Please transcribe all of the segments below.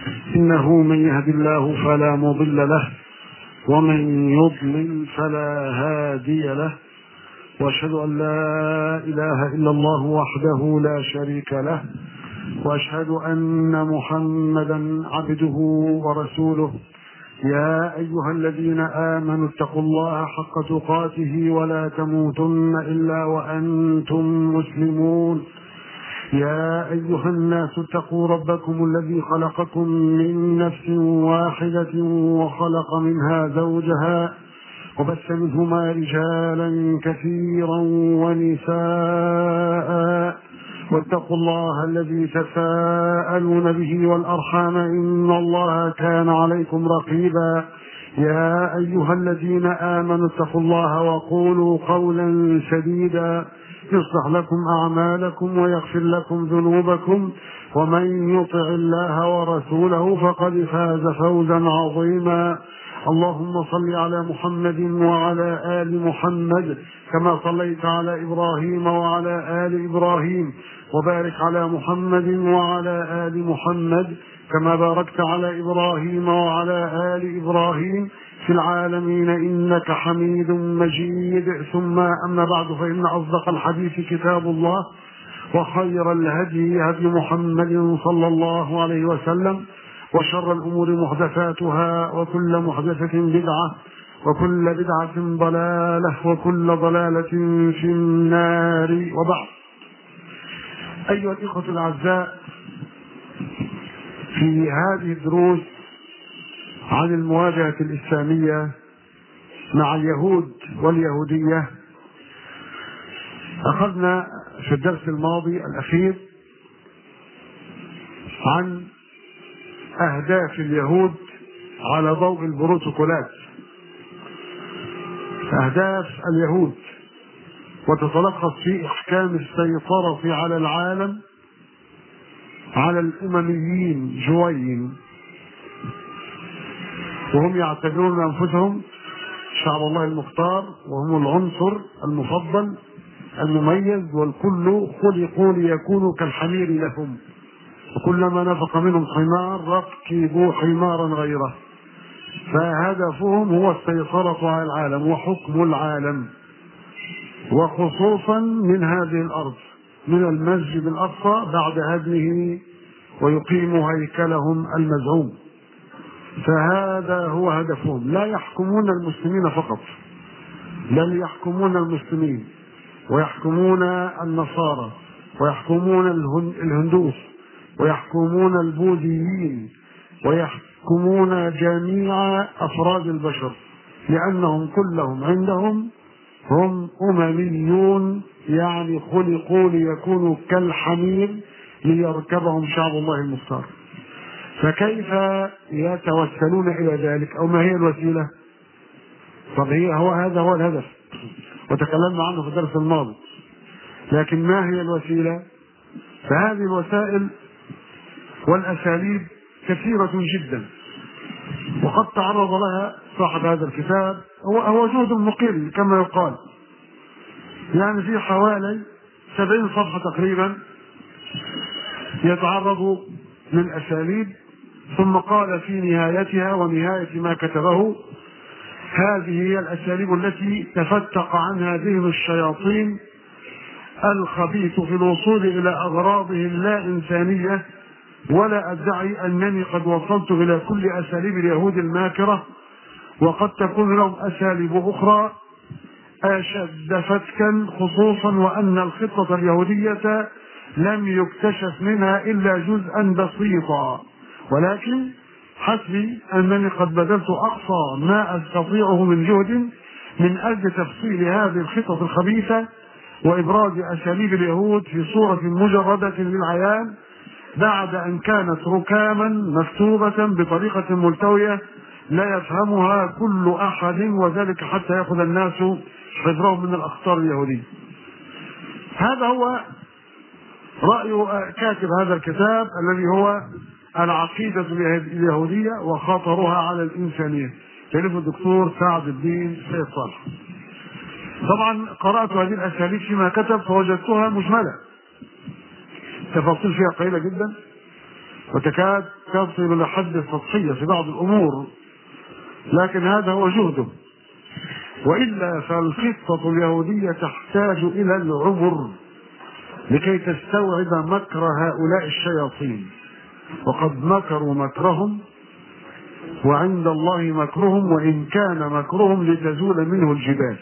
إنه من يهد الله فلا مضل له ومن يضلل فلا هادي له واشهد ان لا اله الا الله وحده لا شريك له واشهد ان محمدا عبده ورسوله يا ايها الذين امنوا اتقوا الله حق تقاته ولا تموتن الا وانتم مسلمون يا ايها الناس اتقوا ربكم الذي خلقكم من نفس واحده وخلق منها زوجها وبث منهما رجالا كثيرا ونساء واتقوا الله الذي تساءلون به والارحام ان الله كان عليكم رقيبا يا ايها الذين امنوا اتقوا الله وقولوا قولا سديدا يصلح لكم اعمالكم ويغفر لكم ذنوبكم ومن يطع الله ورسوله فقد فاز فوزا عظيما اللهم صل على محمد وعلى ال محمد كما صليت على ابراهيم وعلى ال ابراهيم وبارك على محمد وعلى ال محمد كما باركت على ابراهيم وعلى ال ابراهيم في العالمين انك حميد مجيد ثم اما بعد فان اصدق الحديث كتاب الله وخير الهدي هدي محمد صلى الله عليه وسلم وشر الامور محدثاتها وكل محدثه بدعه وكل بدعه ضلاله وكل ضلاله في النار وبعد ايها الاخوه الاعزاء في هذه الدروس عن المواجهه الاسلاميه مع اليهود واليهوديه اخذنا في الدرس الماضي الاخير عن اهداف اليهود على ضوء البروتوكولات اهداف اليهود وتتلخص في احكام السيطره على العالم على الامميين جوين وهم يعتبرون انفسهم شعب الله المختار وهم العنصر المفضل المميز والكل خلقوا ليكونوا كالحمير لهم وكلما نفق منهم حمار ركبوا حمارا غيره فهدفهم هو السيطرة على العالم وحكم العالم وخصوصا من هذه الأرض من المسجد الأقصى بعد هدمه ويقيم هيكلهم المزعوم فهذا هو هدفهم لا يحكمون المسلمين فقط بل يحكمون المسلمين ويحكمون النصارى ويحكمون الهندوس ويحكمون البوذيين ويحكمون جميع افراد البشر لانهم كلهم عندهم هم امميون يعني خلقوا ليكونوا كالحمير ليركبهم شعب الله المختار فكيف يتوسلون الى ذلك او ما هي الوسيله طب هي هو هذا هو الهدف وتكلمنا عنه في الدرس الماضي لكن ما هي الوسيله فهذه الوسائل والاساليب كثيره جدا وقد تعرض لها صاحب هذا الكتاب هو هو جهد مقل كما يقال يعني في حوالي سبعين صفحة تقريبا يتعرض للأساليب ثم قال في نهايتها ونهاية ما كتبه هذه هي الأساليب التي تفتق عنها ذهن الشياطين الخبيث في الوصول إلى أغراضه اللا إنسانية ولا أدعي أنني قد وصلت إلى كل أساليب اليهود الماكرة وقد تكون لهم أساليب أخرى أشد فتكا خصوصا وأن الخطة اليهودية لم يكتشف منها إلا جزءا بسيطا ولكن حسبي أنني قد بذلت أقصى ما أستطيعه من جهد من أجل تفصيل هذه الخطط الخبيثة وإبراز أساليب اليهود في صورة مجردة للعيان بعد أن كانت ركاما مكتوبة بطريقة ملتوية لا يفهمها كل أحد وذلك حتى يأخذ الناس حذرهم من الأخطار اليهودية هذا هو رأي كاتب هذا الكتاب الذي هو العقيدة اليهودية وخطرها على الإنسانية كلف الدكتور سعد الدين سيد صالح طبعا قرأت هذه الأساليب فيما كتب فوجدتها مجملة تفاصيل فيها قليلة جدا وتكاد تصل إلى حد السطحية في بعض الأمور لكن هذا هو جهده وإلا فالخطة اليهودية تحتاج إلى العبر لكي تستوعب مكر هؤلاء الشياطين وقد مكروا مكرهم وعند الله مكرهم وإن كان مكرهم لتزول منه الجبال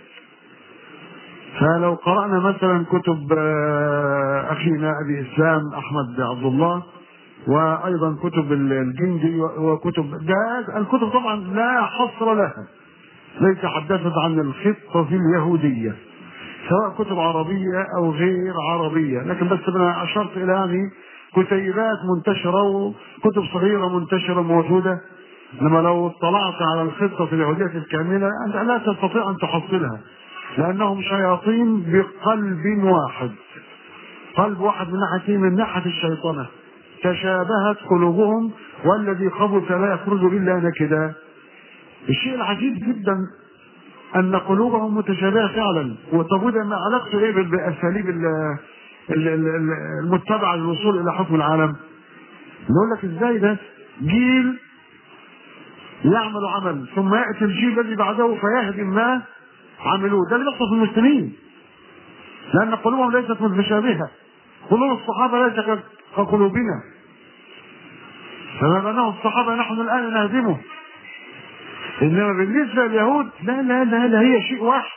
فلو قرأنا مثلا كتب آه، أخينا أبي إسلام أحمد عبد الله وأيضا كتب الجندي وكتب ده الكتب طبعا لا حصر لها ليس تحدثت عن الخطة اليهودية سواء كتب عربية أو غير عربية لكن بس أنا أشرت إلى يعني كتيبات منتشرة وكتب صغيرة منتشرة موجودة لما لو اطلعت على الخطة اليهودية الكاملة أنت لا تستطيع أن تحصلها لأنهم شياطين بقلب واحد قلب واحد من ناحية من ناحية الشيطنة تشابهت قلوبهم والذي خبث لا يخرج إلا نكدا الشيء العجيب جدا أن قلوبهم متشابهة فعلا وطب وده ما علاقته إيه بأساليب ال- ال- ال- المتبعة للوصول إلى حكم العالم نقول لك إزاي ده جيل يعمل عمل ثم يأتي الجيل الذي بعده فيهدم ما عملوه ده اللي بيحصل في المسلمين لأن قلوبهم ليست متشابهة قلوب الصحابة ليست كقلوبنا فما بناه الصحابة نحن الآن نهدمه إنما بالنسبة لليهود لا لا لا, لا هي شيء واحد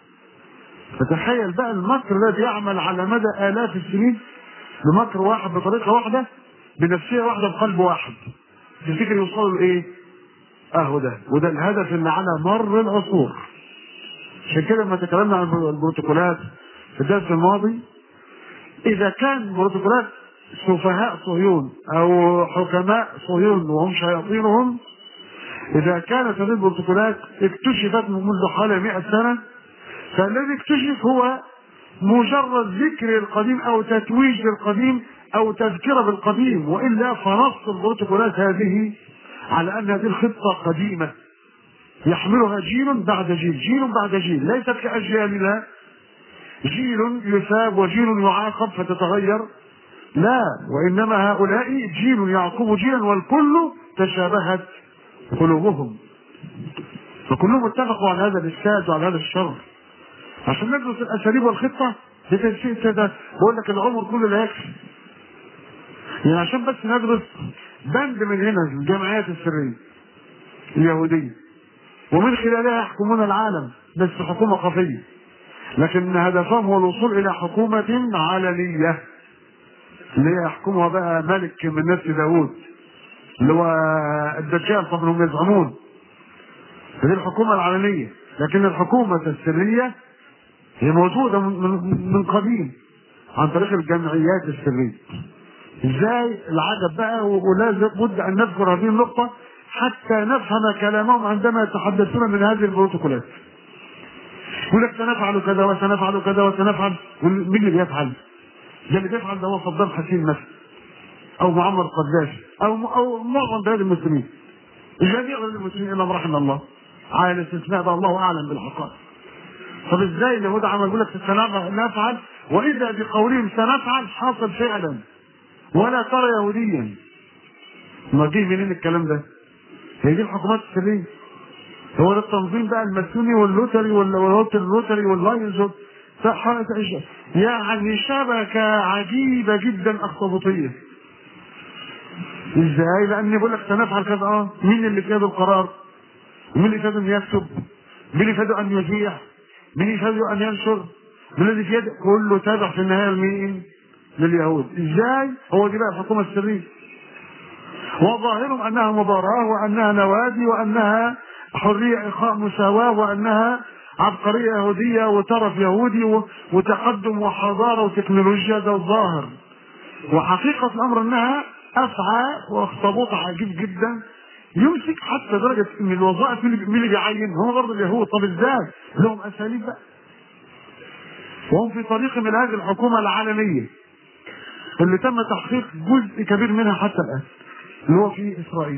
فتخيل بقى المكر الذي يعمل على مدى آلاف السنين بمكر واحد بطريقة واحدة بنفسية واحدة بقلب واحد تفتكر يوصلوا لإيه؟ أهو ده وده الهدف اللي على مر العصور عشان كده لما تكلمنا عن البروتوكولات في الدرس الماضي إذا كان بروتوكولات سفهاء صهيون أو حكماء صهيون وهم شياطينهم إذا كانت هذه البروتوكولات اكتشفت منذ حوالي 100 سنة فالذي اكتشف هو مجرد ذكر القديم أو تتويج للقديم أو تذكرة بالقديم وإلا فنص البروتوكولات هذه على أن هذه الخطة قديمة يحملها جيل بعد جيل جيل بعد جيل ليست كأجيالنا جيل يثاب وجيل يعاقب فتتغير لا وإنما هؤلاء جيل يعقب جيلا والكل تشابهت قلوبهم فكلهم اتفقوا على هذا الإفساد وعلى هذا الشر عشان ندرس الأساليب والخطة لتنسيق ده بقول لك العمر كله لا يكفي يعني عشان بس ندرس بند من هنا الجمعيات السرية اليهودية ومن خلالها يحكمون العالم بس حكومة خفية لكن هدفهم هو الوصول إلى حكومة علنية اللي هي يحكمها بقى ملك من نفس داوود اللي هو الدجال طبعا هم يزعمون هذه الحكومة العلنية لكن الحكومة السرية هي موجودة من, من, من قديم عن طريق الجمعيات السرية ازاي العجب بقى ولازم بد ان نذكر هذه النقطة حتى نفهم كلامهم عندما يتحدثون من هذه البروتوكولات يقول لك سنفعل كذا وسنفعل كذا وسنفعل مين اللي بيفعل؟ ده اللي بيفعل ده هو صدام حسين مثلا او معمر قذافي او او معظم بلاد المسلمين جميع بلاد المسلمين الا ما رحم الله على الاستثناء ده الله اعلم بالحقائق طب ازاي اليهود عمل يقول لك سنفعل واذا بقولهم سنفعل حاصل فعلا ولا ترى يهوديا ما جه منين الكلام ده؟ هي دي الحكومات السريه هو ده التنظيم بقى الماسوني واللوتري والروتري الروتري واللاينز يعني شبكة عجيبة جدا أخطبوطية ازاي؟ لأن بيقول لك سنفعل كذا اه مين اللي في يده القرار؟ مين اللي في يده أن يكتب؟ مين اللي في يده أن يذيع؟ مين اللي في يده أن ينشر؟ مين الذي في يده؟ كله تابع في النهاية لمين؟ لليهود ازاي؟ هو دي بقى الحكومة السرية وظاهرهم أنها مباراة وأنها نوادي وأنها حرية إخاء مساواة وأنها عبقرية يهودية وترف يهودي وتقدم وحضارة وتكنولوجيا ده الظاهر وحقيقة الأمر أنها أفعى واخطبوط عجيب جدا يمسك حتى درجة ان الوظائف مين اللي بيعين هو برضه اليهود طب ازاي لهم اساليب بقى وهم في طريقهم الى هذه الحكومة العالمية اللي تم تحقيق جزء كبير منها حتى الآن اللي هو في إسرائيل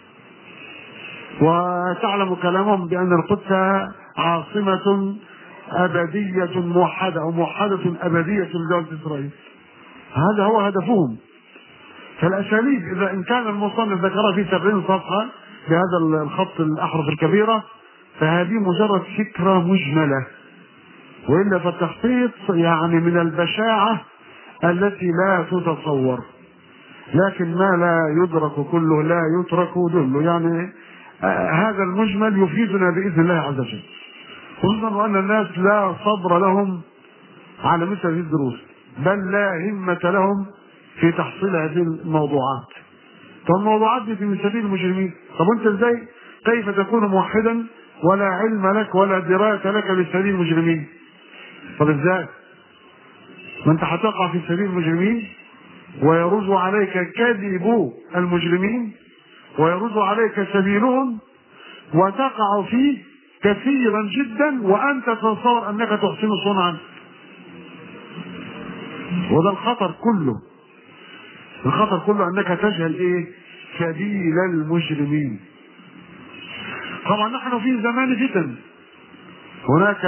وتعلم كلامهم بأن القدس عاصمة أبدية موحدة أو موحدة أبدية لدولة إسرائيل هذا هو هدفهم فالاساليب اذا ان كان المصنف ذكرها في 70 صفحه بهذا الخط الاحرف الكبيره فهذه مجرد فكره مجمله والا فالتخطيط يعني من البشاعه التي لا تتصور لكن ما لا يدرك كله لا يترك دله يعني آه هذا المجمل يفيدنا باذن الله عز وجل خصوصا ان الناس لا صبر لهم على مثل هذه الدروس بل لا همة لهم في تحصيل هذه الموضوعات طب الموضوعات دي من سبيل المجرمين طب انت ازاي كيف تكون موحدا ولا علم لك ولا دراية لك بسبيل المجرمين طب ازاي ما انت هتقع في سبيل المجرمين ويرز عليك كذب المجرمين ويرز عليك سبيلهم وتقع فيه كثيرا جدا وانت تتصور انك تحسن صنعا وده الخطر كله الخطر كله انك تجهل ايه سبيل المجرمين طبعا نحن في زمان فتن هناك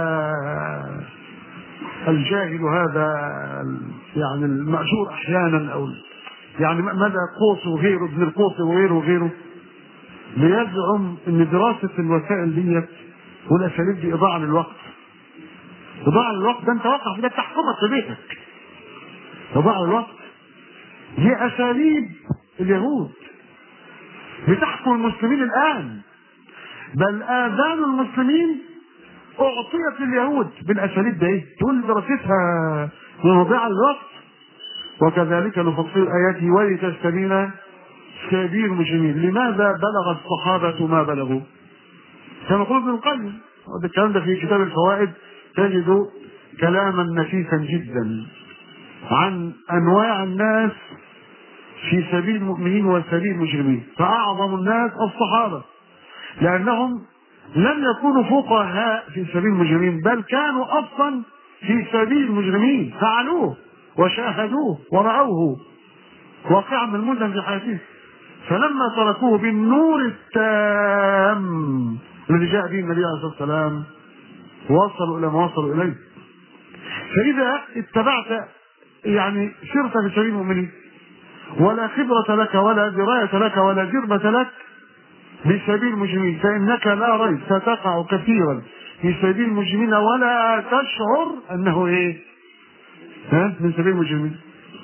الجاهل هذا يعني المأجور احيانا او يعني مدى قوس وغيره ابن القوس وغيره وغيره بيزعم ان دراسه الوسائل ديت والاساليب دي اضاعه للوقت اضاعه للوقت ده انت واقع في ده تحكمك في بيتك اضاعه للوقت دي اساليب اليهود بتحكم المسلمين الان بل اذان المسلمين اعطيت لليهود بالاساليب ده ايه تقول دراستها مضيعه للوقت وكذلك نفصل الايات ولتستبين سبيل المجرمين لماذا بلغ الصحابة ما بلغوا كما يقول ابن القيم الكلام ده في كتاب الفوائد تجد كلاما نفيسا جدا عن انواع الناس في سبيل المؤمنين وسبيل المجرمين فاعظم الناس الصحابة لانهم لم يكونوا فقهاء في سبيل المجرمين بل كانوا اصلا في سبيل المجرمين فعلوه وشاهدوه ورأوه واقعا ملموسا في حياتهم فلما تركوه بالنور التام الذي جاء به النبي عليه الصلاه والسلام وصلوا الى ما وصلوا اليه فاذا اتبعت يعني سرت في سبيل المؤمنين ولا خبرة لك ولا دراية لك ولا جربة لك بسبيل المجرمين فإنك لا ريب ستقع كثيرا في سبيل المجرمين ولا تشعر أنه إيه؟ ها؟ من سبيل المجرمين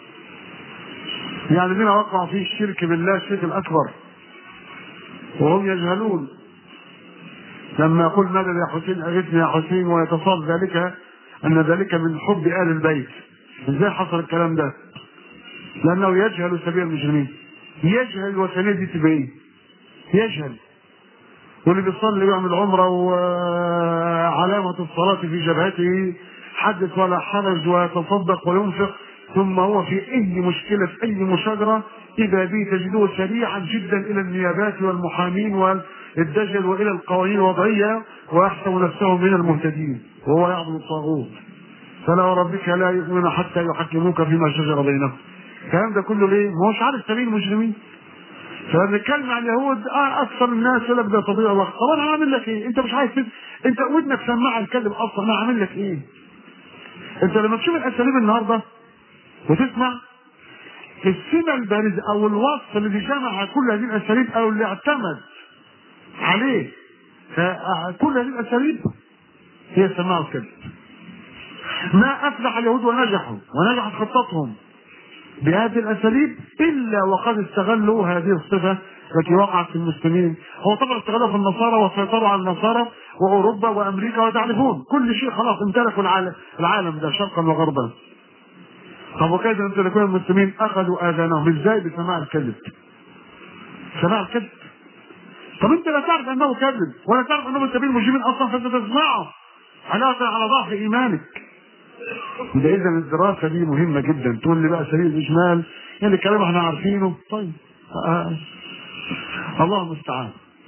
يعني الذين وقعوا في الشرك بالله الشرك الأكبر وهم يجهلون لما يقول مدد يا حسين أغثني يا حسين ويتصاب ذلك أن ذلك من حب آل البيت ازاي حصل الكلام ده؟ لأنه يجهل سبيل المجرمين يجهل الوثنية دي تبقى ايه؟ يجهل واللي بيصلي ويعمل عمرة وعلامة الصلاة في جبهته حدث ولا حرج ويتصدق وينفق ثم هو في اي مشكله في اي مشاجره اذا به تجدوه سريعا جدا الى النيابات والمحامين والدجل والى القوانين الوضعيه ويحسب نفسه من المهتدين وهو يعبد الطاغوت فلا وربك لا يؤمن حتى يحكموك فيما شجر بينهم الكلام ده كله ليه؟ ما هوش عارف سبيل المجرمين فبنتكلم عن اليهود اه اكثر الناس يقول لك ده تضييع وقت طب انا هعمل لك ايه؟ انت مش عايز تد... انت ودنك سماعه الكذب اصلا انا هعمل لك ايه؟ انت لما تشوف الاساليب النهارده وتسمع السمة البارزة او الوصف الذي جمع كل هذه الاساليب او اللي اعتمد عليه كل هذه الاساليب هي السماع والكذب ما افلح اليهود ونجحوا ونجحت خطتهم بهذه الاساليب الا وقد استغلوا هذه الصفه التي وقعت في المسلمين هو طبعا استغلوا في النصارى وسيطروا على النصارى واوروبا وامريكا وتعرفون كل شيء خلاص امتلكوا العالم العالم ده شرقا وغربا طب وكيف يمتلكون المسلمين اخذوا اذانهم ازاي بسماع الكذب سماع الكذب طب انت لا تعرف انه كذب ولا تعرف انه من سبيل المجرمين اصلا فستسمعه علاقه على ضعف ايمانك ده اذا الدراسه دي مهمه جدا تقول لي بقى سبيل الاجمال يعني الكلام احنا عارفينه طيب آه. الله المستعان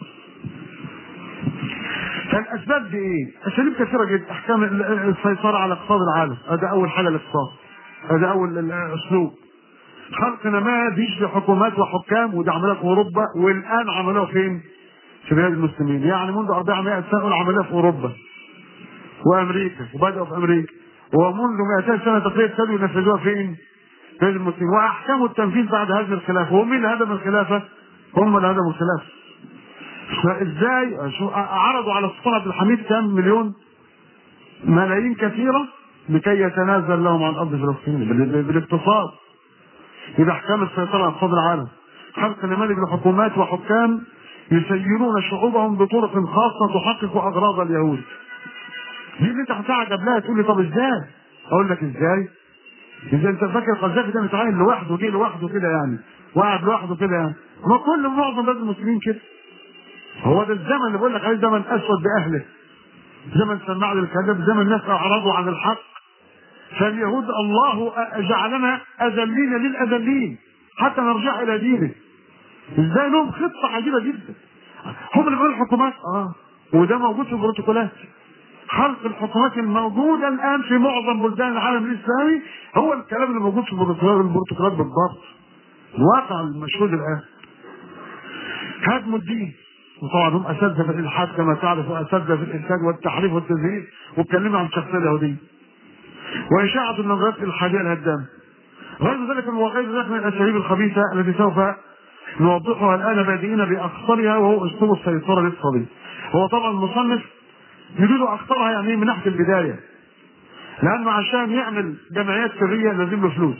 فالاسباب دي ايه؟ اساليب كثيره جدا احكام السيطره على اقتصاد العالم هذا اول حاجه الاقتصاد هذا اول اسلوب خلق نماذج لحكومات وحكام وده عملوها في اوروبا والان عملوها فين؟ في بلاد المسلمين يعني منذ 400 سنه عملوها في اوروبا وامريكا وبداوا في امريكا ومنذ 200 سنه تقريبا ابتدوا ينفذوها فين؟ بين المسلمين واحكموا التنفيذ بعد هذه الخلافه ومين اللي هدم الخلافه؟ هم اللي هدموا الخلافه فازاي شو عرضوا على السلطان عبد الحميد كم مليون ملايين كثيره لكي يتنازل لهم عن ارض فلسطين بال- بالاقتصاد اذا احكام السيطره على اقتصاد العالم خلق نماذج لحكومات وحكام يسيرون شعوبهم بطرق خاصه تحقق اغراض اليهود دي اللي انت هتعجب لها تقول لي طب ازاي؟ اقول لك ازاي؟ اذا انت فاكر القذافي ده متعين لوحده جه لوحده كده يعني وقعد لوحده كده يعني ما كل معظم بلاد المسلمين كده هو ده الزمن اللي بقول لك عليه زمن اسود باهله زمن سماع للكذب زمن الناس اعرضوا عن الحق فاليهود الله جعلنا اذلين للاذلين حتى نرجع الى دينه ازاي لهم خطه عجيبه جدا هم اللي بيقولوا الحكومات اه وده موجود في البروتوكولات خلق الحكومات الموجوده الان في معظم بلدان العالم الاسلامي هو الكلام اللي موجود في البروتوكولات البروتوكولات بالضبط الواقع المشهود الان هدم الدين وطبعا هم اساتذه في الالحاد كما تعرف واساتذه في الانتاج والتحريف والتزييف واتكلموا عن الشخصيه اليهوديه واشاعه النظريات الالحاديه الهدامه غير ذلك وغير ذلك من الاساليب الخبيثه التي سوف نوضحها الان بادئين باخطرها وهو اسلوب السيطره الاقتصاديه. هو طبعا المصنف يريد اخطرها يعني إيه من ناحيه البدايه. لانه عشان يعمل جمعيات سريه لازم له فلوس.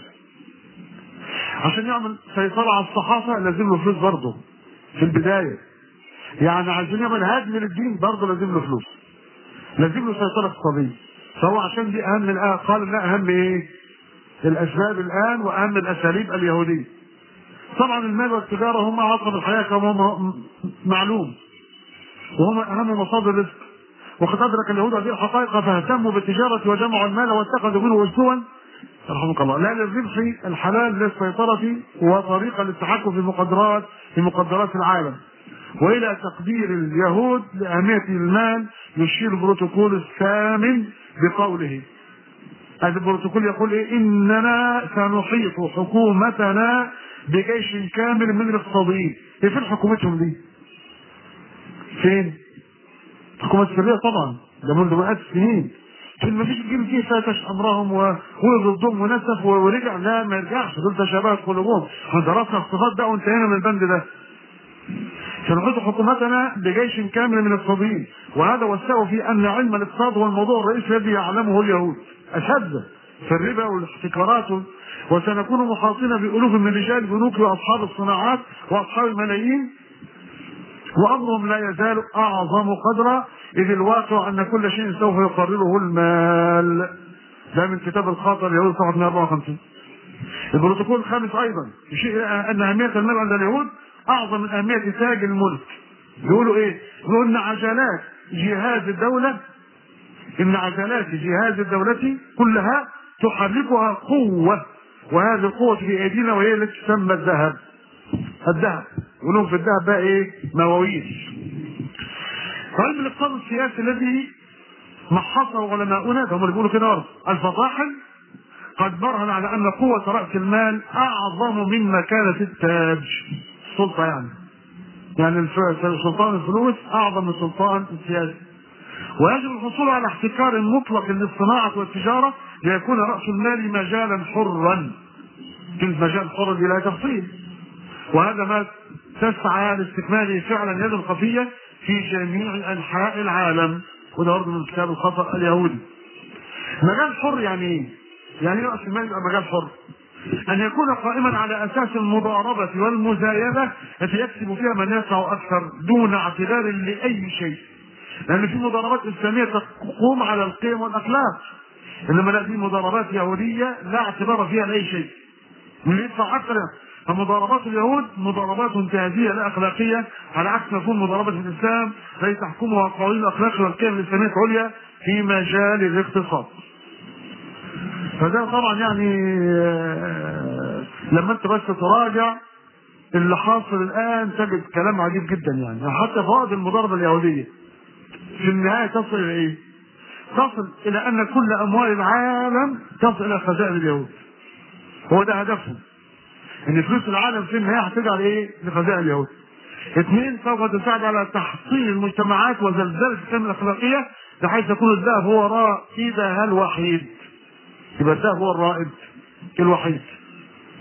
عشان يعمل سيطره على الصحافه لازم له فلوس برضه في البدايه. يعني عشان يعمل هدم للدين برضه لازم له فلوس. لازم له سيطره اقتصاديه. فهو عشان دي اهم الان قال لا اهم ايه؟ الاسباب الان واهم الاساليب اليهوديه. طبعا المال والتجاره هم عقب الحياه كما هم معلوم. وهم اهم مصادر الرزق. وقد ادرك اليهود هذه الحقائق فاهتموا بالتجاره وجمعوا المال واتخذوا منه اسلوبا رحمك الله لا للربح الحلال للسيطره وطريقه للتحكم في المقدرات في مقدرات العالم. والى تقدير اليهود لاهميه المال يشير البروتوكول الثامن بقوله هذا البروتوكول يقول إيه اننا سنحيط حكومتنا بجيش كامل من الاقتصاديين ايه فين حكومتهم دي فين الحكومة السرية طبعا ده منذ مئات السنين فين ما فيش تجيب فيه فاتش امرهم و- وضدهم ونسف و- ورجع لا ما يرجعش دول تشابهت قلوبهم احنا درسنا اقتصاد ده وانتهينا من البند ده سنحيط حكومتنا بجيش كامل من الاقتصاديين وهذا والسبب في ان علم الاقتصاد هو الموضوع الرئيسي الذي يعلمه اليهود اشد في الربا والاحتكارات وسنكون محاطين بالوف من رجال البنوك واصحاب الصناعات واصحاب الملايين وامرهم لا يزال اعظم قدرا اذ الواقع ان كل شيء سوف يقرره المال ده من كتاب الخاطر اليهود صفحه 154 البروتوكول الخامس ايضا يشير ان اهميه المال عند اليهود اعظم من اهميه تاج الملك بيقولوا ايه؟ بيقولوا ان عجلات جهاز الدوله ان عجلات جهاز الدوله كلها تحركها قوه وهذه القوه في ايدينا وهي التي تسمى الذهب الذهب يقولون في الذهب بقى ايه؟ مواويل علم الاقتصاد السياسي الذي محصه علماؤنا ده هم اللي بيقولوا كده برضه الفطاحل قد برهن على ان قوة رأس المال اعظم من مكانة التاج السلطة يعني يعني الف- سلطان الفلوس اعظم من سلطان السياسي ويجب الحصول على احتكار مطلق للصناعة والتجارة ليكون رأس المال مجالا حرا كلمة مجال حر دي لا تفصيل وهذا ما تسعى لاستكماله فعلا يد خفية في جميع أنحاء العالم وده برضه من كتاب الخطأ اليهودي مجال حر يعني ايه؟ يعني ايه رأس المال يبقى مجال حر؟ أن يكون قائما على أساس المضاربة والمزايدة التي يكسب فيها من يسع أكثر دون اعتبار لأي شيء. لأن في مضاربات إسلامية تقوم على القيم والأخلاق. إنما لا في مضاربات يهودية لا اعتبار فيها لأي شيء. من يدفع أكثر فمضاربات اليهود مضاربات انتهازية لا أخلاقية على عكس مفهوم مضاربة الإسلام التي تحكمها قوانين الأخلاق والقيم الإسلامية العليا في مجال الاقتصاد. فده طبعا يعني آه، لما انت بس تراجع اللي حاصل الان تجد كلام عجيب جدا يعني حتى فوائد المضاربه اليهوديه في النهايه تصل الى ايه؟ تصل الى ان كل اموال العالم تصل الى خزائن اليهود هو ده هدفهم ان فلوس العالم في النهايه هترجع لايه؟ لخزائن اليهود اثنين سوف تساعد على تحصيل المجتمعات وزلزال السيستم الاخلاقيه بحيث يكون الذهب هو رائدها الوحيد يبقى الذهب هو الرائد الوحيد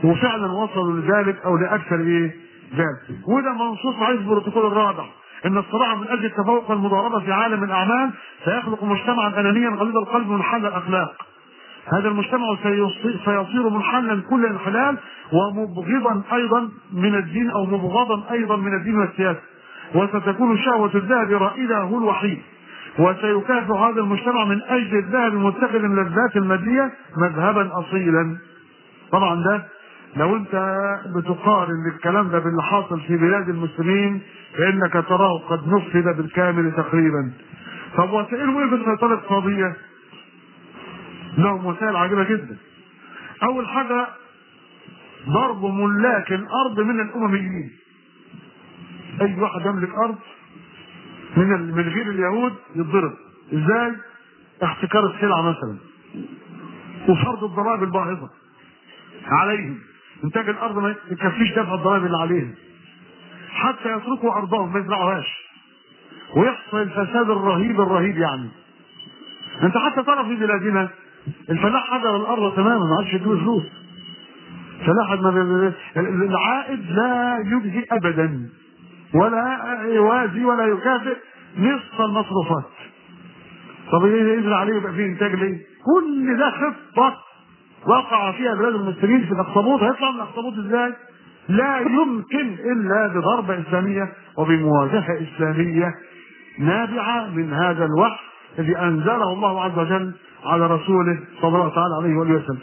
وفعلا وصلوا لذلك او لاكثر ايه ذلك وده منصوص عليه في البروتوكول الرابع ان الصراع من اجل التفوق والمضاربه في عالم الاعمال سيخلق مجتمعا انانيا غليظ القلب منحل الاخلاق هذا المجتمع سيصير, سيصير منحلا كل انحلال ومبغضا ايضا من الدين او مبغضا ايضا من الدين والسياسه وستكون شهوه الذهب رائده الوحيد وسيكافح هذا المجتمع من اجل الذهب متخذ اللذات الماديه مذهبا اصيلا طبعا ده لو انت بتقارن الكلام ده باللي حاصل في بلاد المسلمين فانك تراه قد نفذ بالكامل تقريبا طب وسائل ايه في السيطره الاقتصاديه؟ لهم وسائل عجيبه جدا اول حاجه ضرب ملاك الارض من الامميين اي واحد يملك ارض من من غير اليهود يتضرب ازاي؟ احتكار السلعه مثلا وفرض الضرائب الباهظه عليهم انتاج الارض ما يكفيش دفع الضرائب اللي عليهم حتى يتركوا ارضهم ما يزرعوهاش ويحصل الفساد الرهيب الرهيب يعني انت حتى ترى في بلادنا الفلاح حجر الارض تماما ما عادش يدوه فلوس فلاح ما العائد لا يجزي ابدا ولا يوازي ولا يكافئ نصف المصروفات طب ايه ينزل عليه يبقى فيه انتاج ليه؟ كل ده خطه وقع فيها بلاد المسلمين في الاخطبوط هيطلع من الاخطبوط ازاي؟ لا يمكن الا بضربه اسلاميه وبمواجهه اسلاميه نابعه من هذا الوحي الذي انزله الله عز وجل على رسوله صلى الله تعالى عليه واله وسلم.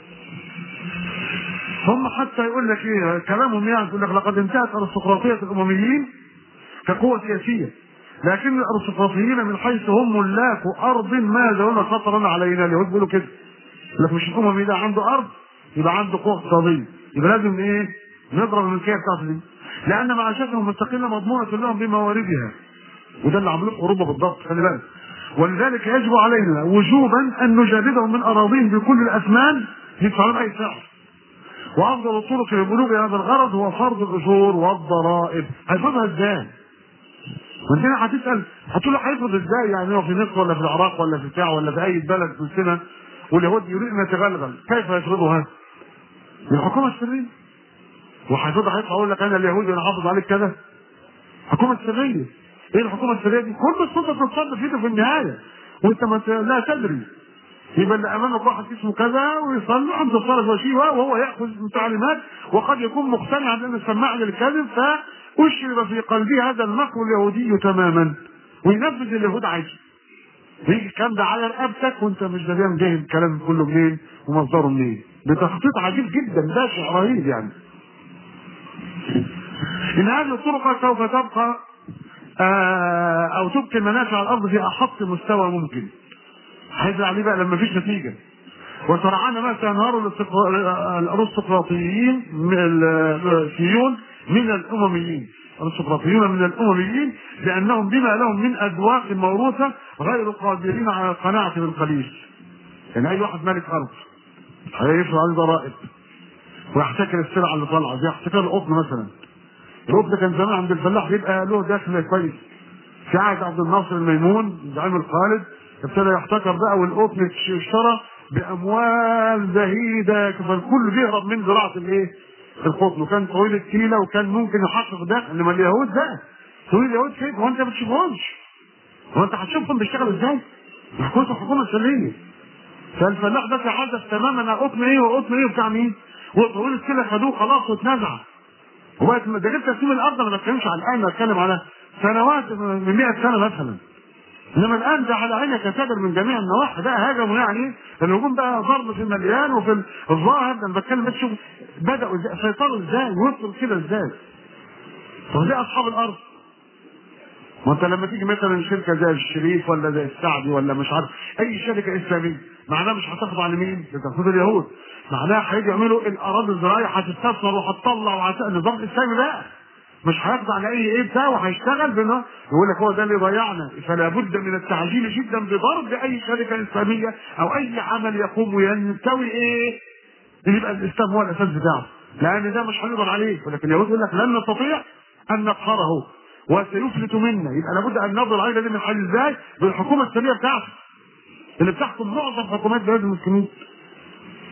هم حتى يقول لك ايه كلامهم يعني يقول لك لقد انتهت ارستقراطيه الامميين كقوه سياسيه لكن الارستقراطيين من حيث هم ملاك ارض ما زالون خطرا علينا اليهود بيقولوا كده لك مش الاممي ده عنده ارض يبقى عنده قوه اقتصاديه يبقى لازم ايه نضرب الملكيه بتاعته دي لان معاشاتهم مستقله مضمونه لهم بمواردها وده اللي عملوه في اوروبا بالضبط خلي بالك ولذلك يجب علينا وجوبا ان نجابدهم من اراضيهم بكل الاثمان يدفع لهم اي سعر وافضل الطرق لبلوغ هذا الغرض هو فرض الاجور والضرائب هيفرضها ازاي؟ وانت هتسال هتقول له هيفرض ازاي يعني هو في مصر ولا في العراق ولا في بتاع ولا في اي بلد في السنه واليهود يريد ان يتغلغل كيف يفرضها؟ الحكومه السريه وهيفرضها هيطلع يقول لك انا اليهودي انا حافظ عليك كذا حكومه سريه ايه الحكومه السريه دي؟ كل السلطه بتتصرف في في النهايه وانت ما لا تدري يبقى اللي امامك واحد اسمه كذا ويصلي عند الصلاه وشيء وهو ياخذ التعليمات وقد يكون مقتنعا بان سماع للكذب فاشرب في قلبه هذا المكر اليهودي تماما وينفذ اليهود عايزه يجي الكلام ده على رقبتك وانت مش دريان جاي الكلام كله منين ومصدره منين بتخطيط عجيب جدا بشع رهيب يعني ان هذه الطرق سوف تبقى آه او تبقي منافع الارض في احط مستوى ممكن هيزعل عليه بقى لما فيش نتيجه وسرعان ما سينهار الارستقراطيين السيون من الامميين الارستقراطيون من الامميين لانهم بما لهم من اذواق موروثه غير قادرين على القناعه بالقليل يعني اي واحد مالك ارض هيفرض عليه ضرائب ويحتكر السلعه اللي طالعه زي احتكار القطن مثلا القطن كان زمان عند الفلاح بيبقى له دخل كويس في عهد عبد الناصر الميمون زعيم الخالد ابتدى يحتكر بقى والقطن اشترى باموال زهيده فالكل بيهرب من زراعه الايه؟ القطن وكان طويل التيله وكان ممكن يحقق ده انما اليهود بقى طويل اليهود كيف هو انت ما بتشوفهمش هو انت هتشوفهم بيشتغلوا ازاي؟ محكومه الحكومه السريه فالفلاح ده تحدث تماما قطن ايه وقطن ايه وبتاع مين؟ وطويل التيله خدوه خلاص واتنزع وبقت ده غير تقسيم الارض انا ما بتكلمش على الان بتكلم على سنوات من 100 سنه مثلا انما الان ده على عينك يا من جميع النواحي بقى هاجموا يعني الهجوم بقى ضرب في المليان وفي الظاهر ده انا بتكلم بس شوف بداوا ازاي سيطروا ازاي وصلوا كده ازاي طب ليه اصحاب الارض؟ ما انت لما تيجي مثلا شركه زي الشريف ولا زي السعدي ولا مش عارف اي شركه اسلاميه معناها مش هتاخد على مين؟ بتاخد اليهود معناها هيجي يعملوا الاراضي الزراعيه هتستثمر وهتطلع وهت... النظام الاسلامي بقى مش هيخضع لاي ايه بتاع وهيشتغل بنا يقول لك هو ده اللي ضيعنا فلا بد من التعجيل جدا بضرب اي شركه اسلاميه او اي عمل يقوم وينتوي ايه؟ يبقى الاسلام هو الاساس بتاعه لان ده مش هنقدر عليه ولكن اليهود يقول لك لن نستطيع ان نقهره وسيفلت منا يبقى لابد ان نضرب العيله دي من الحل ازاي؟ بالحكومه السريه بتاعته اللي بتحكم معظم حكومات بلاد المسلمين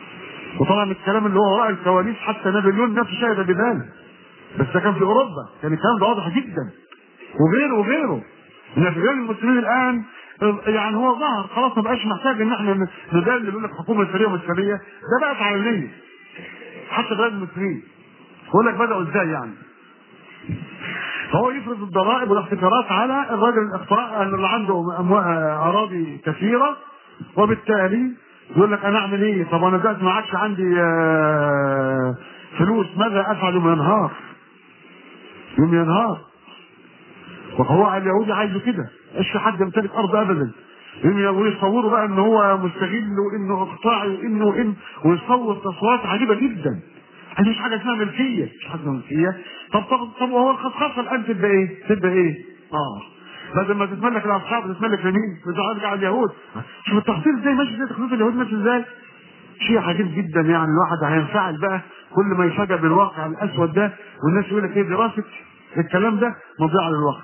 وطبعا الكلام اللي هو وراء الكواليس حتى نابليون نفسه شهد بذلك بس ده كان في اوروبا كان الكلام ده واضح جدا وغيره وغيره نابليون المسلمين الان يعني هو ظهر خلاص ما بقاش محتاج ان احنا ندلل يقول لك حكومه اسلاميه ومسلميه ده بقت علنيه حتى بلاد المسلمين بقول لك بداوا ازاي يعني فهو يفرض الضرائب والاحتكارات على الراجل الاخطاء اللي عنده أموا- اراضي كثيره وبالتالي يقول لك انا اعمل ايه؟ طب انا دلوقتي ما عادش عندي آه، فلوس ماذا افعل يوم ينهار؟ يوم ينهار وهو اليهودي عايزه كده ايش في حد يمتلك ارض ابدا يوم ويصوروا بقى ان هو مستغل وانه اقطاعي وانه وان ويصور تصويرات عجيبه جدا هذه مش حاجه اسمها ملكيه مش حاجه ملكيه طب طب طب وهو الخصخصه الان تبقى ايه؟ تبقى ايه؟ اه بدل ما تتملك الاصحاب تتملك لمين؟ بتقعد على اليهود شوف التخطيط ازاي ماشي ازاي تخطيط اليهود ماشي ازاي؟ شيء عجيب جدا يعني الواحد هينفعل بقى كل ما يفاجئ بالواقع الاسود ده والناس يقول لك ايه دراسه الكلام ده مضيعه للوقت.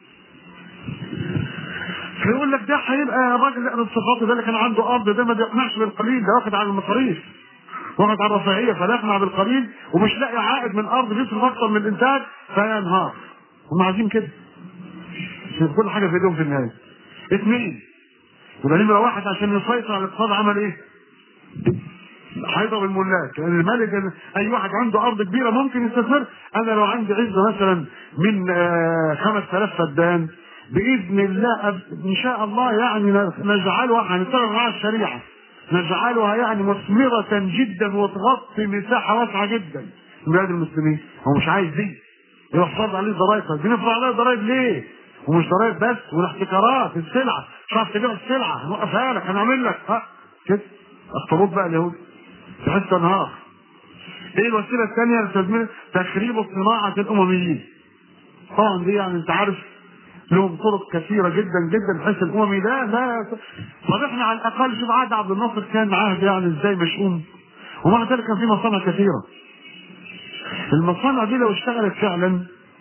فيقول لك ده هيبقى الراجل ده الصفات ده اللي كان عنده ارض ده ما بيقنعش بالقليل ده واخد على المصاريف واخد على الرفاهيه فلا يقنع بالقليل ومش لاقي عائد من ارض بيصرف اكتر من الانتاج فينهار هم عايزين كده عشان كل حاجه في ايديهم في النهايه اثنين يبقى نمره واحد عشان يسيطر على الاقتصاد عمل ايه؟ هيضرب الملاك يعني الملك اي واحد عنده ارض كبيره ممكن يستثمر انا لو عندي عزه مثلا من آه، 5000 فدان باذن الله أب- ان شاء الله يعني نجعلها هنشتغل مع الشريعه نجعلها يعني مثمره جدا وتغطي مساحه واسعه جدا من بلاد المسلمين هو مش عايز دي يروح فرض عليه ضرائب طب بنفرض عليه ضرائب ليه؟ ومش ضرائب بس والاحتكارات السلعه مش عارف تبيع السلعه هنوقفها لك هنعمل لك ها كده اخطبوط بقى اليهود تحس انهار ايه الوسيله الثانيه لتدمير تخريب صناعه الامميين طبعا دي يعني انت عارف لهم طرق كثيره جدا جدا بحيث الاممي ده لا طب احنا على الاقل شوف عهد عبد الناصر كان عهد يعني ازاي مشؤوم ومع ذلك كان في مصانع كثيره المصانع دي لو اشتغلت فعلا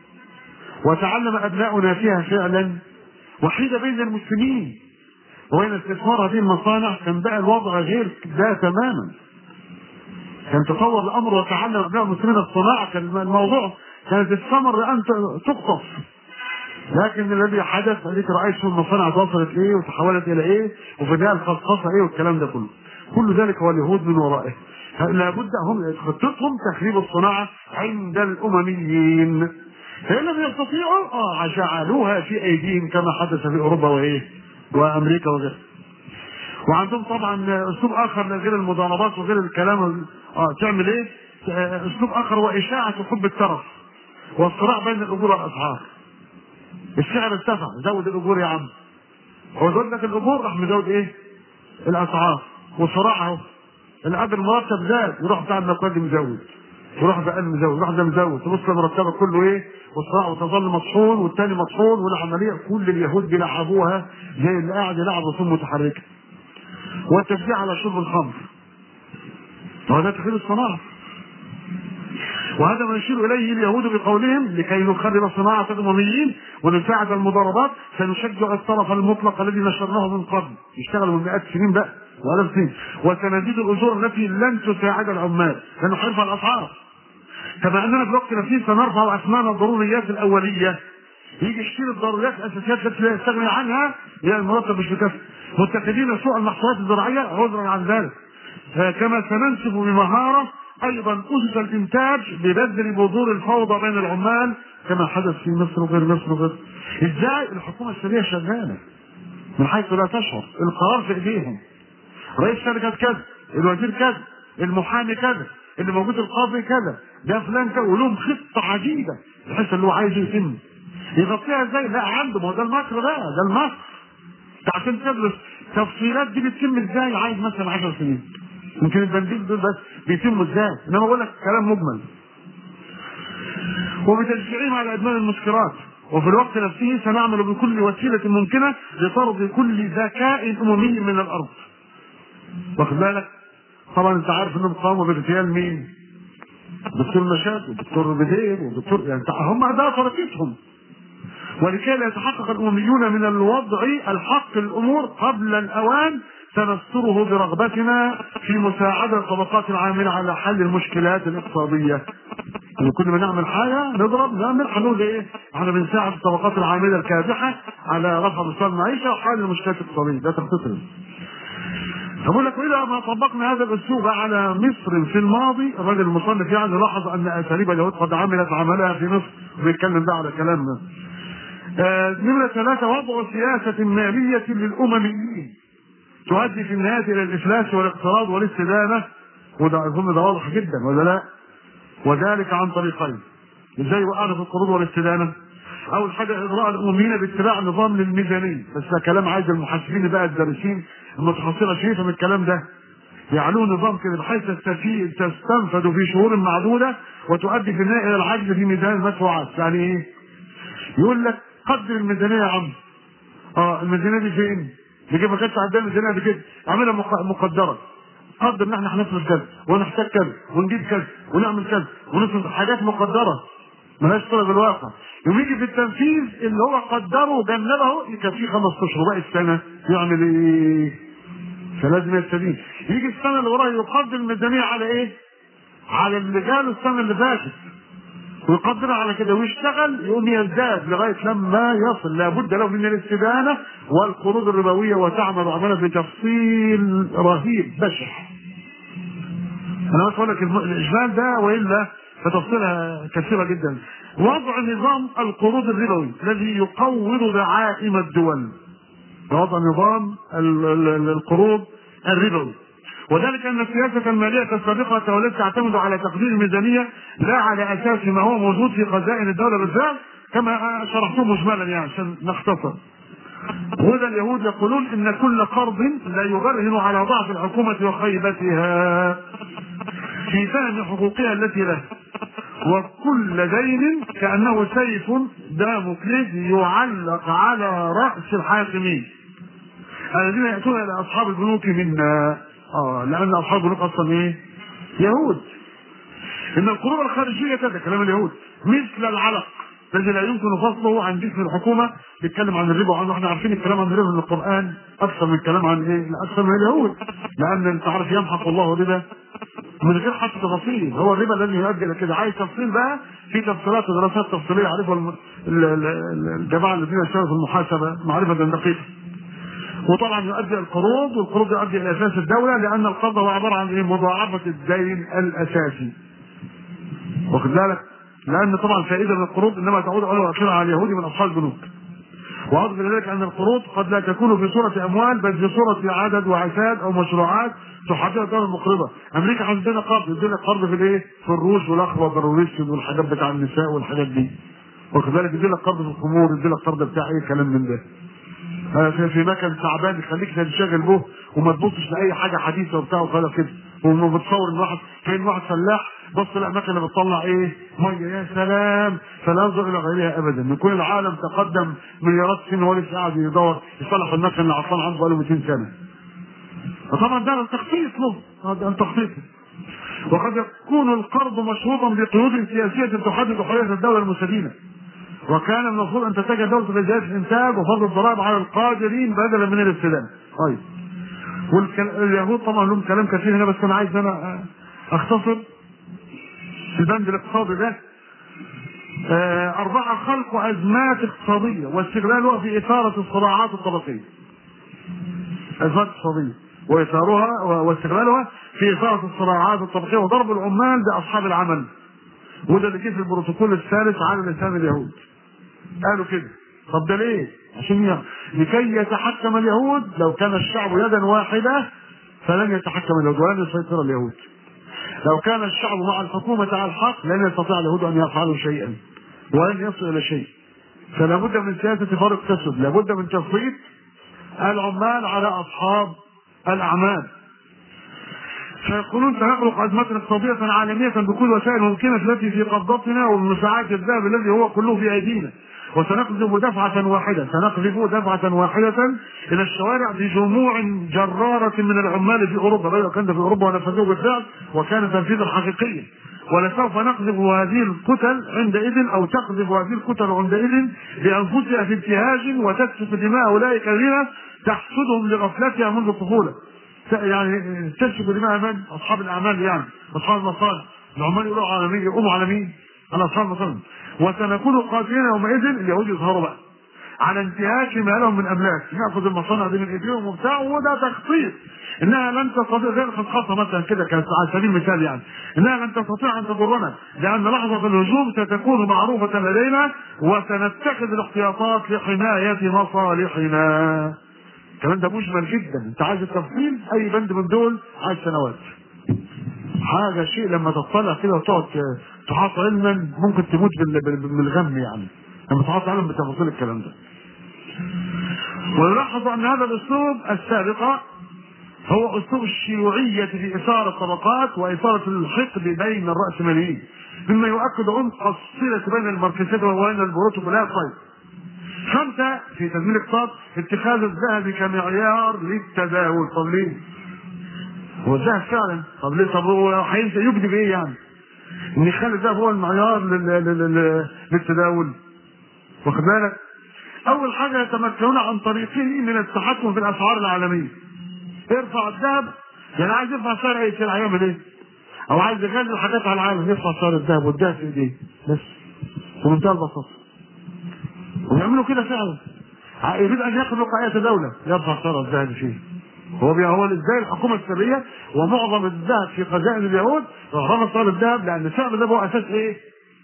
وتعلم ابناؤنا فيها فعلا وحيد بين المسلمين وين استثمار هذه المصانع كان بقى الوضع غير ده تماما كان تطور الامر وتعلم ابناء المسلمين الصناعه كان الموضوع كانت الثمر ان تقطف لكن الذي حدث اديك رايت شو المصانع وصلت ايه وتحولت الى ايه وفي النهايه الخصخصه ايه والكلام ده كله كل ذلك هو اليهود من ورائه لابد هم خطتهم تخريب الصناعه عند الامميين فان لم يستطيعوا اه جعلوها في ايديهم كما حدث في اوروبا وايه وامريكا وغيرها وعندهم طبعا اسلوب اخر غير المضاربات وغير الكلام اه تعمل ايه؟ آه، اسلوب اخر هو اشاعه حب الترف والصراع بين الاجور والاسعار. السعر ارتفع زود الاجور يا عم. هو زود لك الاجور راح مزود ايه؟ الاسعار وصراع اهو. الاجر المرتب زاد يروح بتاع المقاد مزود. يروح ده قال مزود يروح ده مزود تبص مرتبك كله ايه؟ والصراع وتظل مطحون والتاني مطحون والعمليه كل اليهود بيلعبوها زي اللي قاعد يلعب رسوم متحركه. والتشجيع على شرب الخمر وهذا تخيل الصناعة وهذا ما يشير اليه اليهود بقولهم لكي نخرب صناعه الامميين ونساعد المضاربات سنشجع الطرف المطلق الذي نشرناه من قبل يشتغل من مئات السنين بقى وآلاف السنين وسنزيد الاجور التي لن تساعد العمال سنحرف الاسعار كما اننا في الوقت نفسه سنرفع اثمان الضروريات الاوليه يجي يشتري الضروريات الاساسيات التي لا يستغني عنها هي المرتب مش بكفي متخذين سوء المحصولات الزراعيه عذرا عن ذلك آه، كما سننسب بمهاره ايضا اسس الانتاج ببذل بذور الفوضى بين العمال كما حدث في مصر وغير مصر وغير ازاي الحكومه السوريه شغاله من حيث لا تشعر القرار في ايديهم رئيس شركه كذا الوزير كذا المحامي كذا اللي موجود القاضي كذا ده فلان كذا ولهم خطه عجيبه بحيث اللي هو عايز يتم يغطيها ازاي؟ لا عنده ما هو ده المكر ده ده المكر انت عشان تدرس تفصيلات دي بتتم ازاي عايز مثلا 10 سنين يمكن البنزين دول بس بيتموا ازاي انما بقول لك كلام مجمل وبتشجيعهم على ادمان المسكرات وفي الوقت نفسه سنعمل بكل وسيله ممكنه لطرد كل ذكاء اممي من الارض واخد بالك طبعا انت عارف انهم قاموا باغتيال مين دكتور مشاد ودكتور بدير ودكتور يعني هم ده طريقتهم ولكي لا يتحقق الامميون من الوضع الحق الامور قبل الاوان سنستره برغبتنا في مساعدة الطبقات العاملة على حل المشكلات الاقتصادية يعني كل ما نعمل حاجة نضرب نعمل هنقول ايه؟ احنا بنساعد الطبقات العاملة الكادحة على رفع مستوى المعيشة وحل المشكلات الاقتصادية ده تختصر أقول لك وإذا ما طبقنا هذا الأسلوب على مصر في الماضي الراجل المصنف يعني لاحظ أن أساليب اليهود قد عملت عملها في مصر وبيتكلم بقى على كلامنا. آه نمرة ثلاثة وضع سياسة مالية للأمميين تؤدي في النهاية إلى الإفلاس والاقتراض والاستدانة وده أظن ده واضح جدا ولا لا؟ وذلك عن طريقين. إزاي وقعنا في القروض والاستدانة؟ أول حاجة إغراء الأمميين باتباع نظام للميزانية، بس ده كلام عايز المحاسبين بقى الدارسين المتخصصة شايفة من الكلام ده. يعلوه نظام كده بحيث تستفيد تستنفذ في شهور معدودة وتؤدي في النهاية إلى العجز في ميزان المدفوعات، يعني إيه؟ يقول لك قدر الميزانية يا عم. اه الميزانية دي فين؟ نجيب ما كانش عندنا الميزانية دي كده، اعملها مق- مقدرة. قدر ان احنا هنصرف كذا ونحتاج كذا ونجيب كذا ونعمل كذا ونصرف حاجات مقدرة ملهاش صلة بالواقع. يوم يجي في التنفيذ اللي هو قدره وجنبه يكفيه خمس اشهر باقي السنة يعمل ايه؟ فلازم يستدين. يجي السنة اللي وراها يقدر الميزانية على ايه؟ على اللي جاله السنة اللي فاتت. ويقدر على كده ويشتغل يقوم يزداد لغايه لما يصل لابد له من الاستدانه والقروض الربويه وتعمل عملا بتفصيل رهيب بشع. انا بس اقول لك الم- الاجمال ده والا فتفصيلها كثيره جدا. وضع نظام القروض الربوي الذي يقوض دعائم الدول. وضع نظام ال- ال- ال- القروض الربوي. وذلك ان السياسه الماليه السابقه تولت تعتمد على تقدير الميزانيه لا على اساس ما هو موجود في خزائن الدوله بالفعل كما شرحته مجملا يعني عشان نختصر. وهذا اليهود يقولون ان كل قرض لا يبرهن على ضعف الحكومه وخيبتها في فهم حقوقها التي له وكل دين كانه سيف دامكليس يعلق على راس الحاكمين الذين ياتون الى اصحاب البنوك منا اه لان اصحاب البنوك اصلا ايه؟ يهود ان القروض الخارجيه ده كلام اليهود مثل العلق الذي لا يمكن فصله عن جسم الحكومه بيتكلم عن الربا وعنه احنا عارفين الكلام عن الربا من القران اكثر من الكلام عن ايه؟ اكثر من اليهود لان انت عارف يمحق الله الربا من غير حتى تفاصيل هو الربا الذي يؤدي الى كده عايز تفصيل بقى في تفصيلات ودراسات تفصيليه عارفها الم- ال- ال- الجماعه الذين اشتغلوا في المحاسبه معرفه دقيقه وطبعا يؤدي القروض والقروض يؤدي الى اساس الدوله لان القرض هو عباره عن ايه؟ مضاعفه الدين الاساسي. واخد بالك؟ لان طبعا فائده من القروض انما تعود اولها واخرها على اليهود من اصحاب البنوك. واضف الى ذلك ان القروض قد لا تكون في صوره اموال بل في صوره عدد وعتاد او مشروعات تحددها الدوله المقرضه. امريكا عندنا قرض يدينا قرض في الايه؟ في الروس والاخضر والاسود والحاجات بتاع النساء والحاجات دي. واخد بالك يدينا قرض في الخمور يدينا قرض بتاع ايه كلام من ده. آه، في في مكان تعبان يخليك تنشغل به وما تبصش لاي حاجه حديثه وبتاع وكده كده ومتصور ان واحد كان واحد فلاح بص الاماكن اللي بتطلع ايه ميه يا سلام فلا ينظر الى غيرها ابدا يكون العالم تقدم مليارات سنين وهو لسه قاعد يدور يصلح المكن اللي عطلان عنده بقاله 200 سنه فطبعا ده تخطيط له هذا تخطيط وقد يكون القرض مشروطا بقيود سياسيه تحدد حريه الدوله المستدينه وكان المفروض ان تتجه الدوله لزياده الانتاج وفرض الضرائب على القادرين بدلا من الاستدامه. طيب. واليهود طبعا لهم كلام كثير هنا بس انا عايز انا اختصر في البند الاقتصادي ده آه، أربعة خلق أزمات اقتصادية واستغلالها في إثارة الصراعات الطبقية. أزمات اقتصادية وإثارها واستغلالها في إثارة الصراعات الطبقية وضرب العمال بأصحاب العمل. وده اللي جه في البروتوكول الثالث على لسان اليهود. قالوا كده طب ده ليه؟ عشان ي- لكي يتحكم اليهود لو كان الشعب يدا واحده فلن يتحكم اليهود ولن يسيطر اليهود. لو كان الشعب مع الحكومه على الحق لن يستطيع اليهود ان يفعلوا شيئا ولن يصلوا الى شيء. فلا بد من سياسه فرق تسد، لابد من تسليط العمال على اصحاب الاعمال. فيقولون سنخلق أزمات اقتصادية عالمية بكل وسائل ممكنة التي في قبضتنا ومساعدة الذهب الذي هو كله في أيدينا وسنقذف دفعة واحدة سنقذف دفعة واحدة إلى الشوارع بجموع جرارة من العمال في أوروبا بل كان في أوروبا ونفذوه بالفعل وكان تنفيذا حقيقيا ولسوف نقذف هذه الكتل عندئذ أو تقذف هذه الكتل عندئذ بأنفسها في ابتهاج وتسفك دماء أولئك الذين تحسدهم لغفلتها منذ الطفوله يعني تسفك دماء من؟ اصحاب الاعمال يعني اصحاب المصالح العمال يقولوا على مين يقوموا على مين؟ على اصحاب المصالح وسنكون قادرين يومئذ اليهود يظهروا بقى على انتهاك ما لهم من املاك ناخذ المصانع دي من ايديهم وبتاع وده تخطيط انها لن تستطيع زي الخصخصه مثلا كده كانت على سبيل المثال يعني انها لن تستطيع ان تضرنا لان لحظه الهجوم ستكون معروفه لدينا وسنتخذ الاحتياطات لحمايه مصالحنا الكلام ده مجمل جدا انت عايز التفصيل اي بند من دول عايز سنوات حاجه شيء لما تطلع كده وتقعد تحاط علما ممكن تموت بال- بال- بالغم يعني لما تحاط علم بتفاصيل الكلام ده ويلاحظ ان هذا الاسلوب السابق هو اسلوب الشيوعيه في اثاره الطبقات واثاره الحقد بين الراسماليين مما يؤكد عمق الصله بين الماركسيه وبين البروتوكولات طيب خمسه في تدوين الاقتصاد اتخاذ الذهب كمعيار للتداول طب ليه؟ هو الذهب فعلا طب ليه طب هو هينسى يكذب ايه يعني؟ ان يخلي الذهب هو المعيار لل- لل- لل- للتداول واخد بالك؟ اول حاجه يتمكنون عن طريقه من التحكم في الاسعار العالميه ارفع الذهب يعني عايز يرفع سعر اي سلعه يعمل ايه؟ او عايز يغلي الحاجات على العالم يرفع سعر الذهب والذهب في ايديه بس بمنتهى البساطه ويعملوا كده فعلا ع- يريد ان يخلق ايه دوله يرفع سعر الذهب فيه هو بي هو ازاي الحكومه السريه ومعظم الذهب في خزائن اليهود رفع سعر الذهب لان سعر الذهب هو اساس ايه؟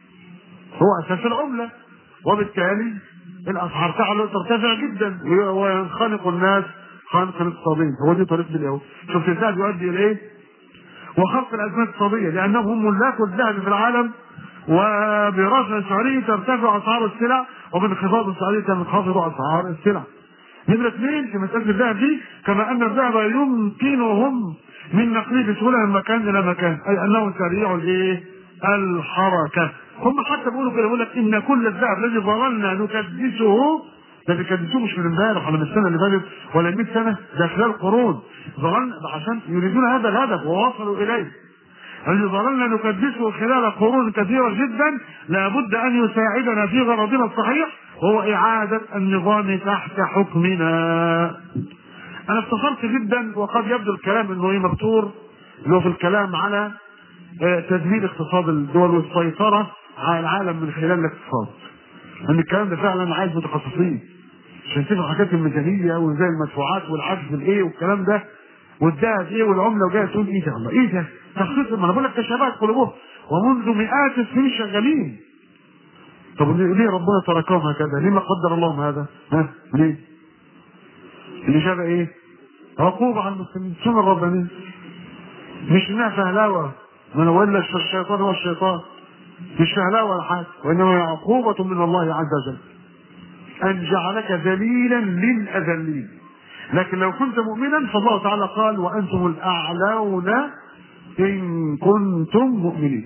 هو اساس العمله وبالتالي الاسعار تعلو ترتفع جدا وي- وينخنق الناس خنقا اقتصاديا هو دي طريقه اليهود شوف الذهب يؤدي الى ايه؟ وخلق الازمات الاقتصاديه لانهم هم ملاك الذهب في العالم وبرفع سعره ترتفع اسعار السلع وبانخفاض سعره تنخفض اسعار السلع. نمرة اثنين في مسألة الذهب دي كما أن الذهب يمكنهم من نقله بسهولة من مكان إلى مكان أي أنه سريع الإيه؟ الحركة. هم حتى بيقولوا كده بيقول لك إن كل الذهب الذي ظللنا نكدسه ده بيكدسوه مش من امبارح ولا من السنة اللي فاتت ولا 100 سنة ده خلال قرون ظللنا عشان يريدون هذا الهدف ووصلوا إليه. الذي ظللنا نكدسه خلال قرون كثيرة جدا لابد أن يساعدنا في غرضنا الصحيح وهو إعادة النظام تحت حكمنا. أنا اختصرت جدا وقد يبدو الكلام أنه إيه مبتور اللي هو في الكلام على آه، تدمير اقتصاد الدول والسيطرة على العالم من خلال الاقتصاد. لأن الكلام ده فعلا عايز متخصصين. عشان تفهم حاجات الميزانية وزي المدفوعات والعجز الإيه والكلام ده والذهب ايه والعمله وجايه تقول ايه ده الله ايه ده تخصيص ما انا بقول لك تشابهت قلوبهم ومنذ مئات السنين شغالين طب ليه ليه ربنا تركهم هكذا؟ ليه ما قدر اللهم هذا؟ ها؟ ليه؟ الإجابة إيه؟ عقوبة على المسلمين، سنة الربانية. مش إنها فهلاوة، ما أنا ولا الشيطان هو الشيطان. مش فهلاوة ولا حاجة، وإنما هي عقوبة من الله عز وجل. أن جعلك ذليلا للأذلين. لكن لو كنت مؤمنا فالله تعالى قال وأنتم الأعلون إن كنتم مؤمنين.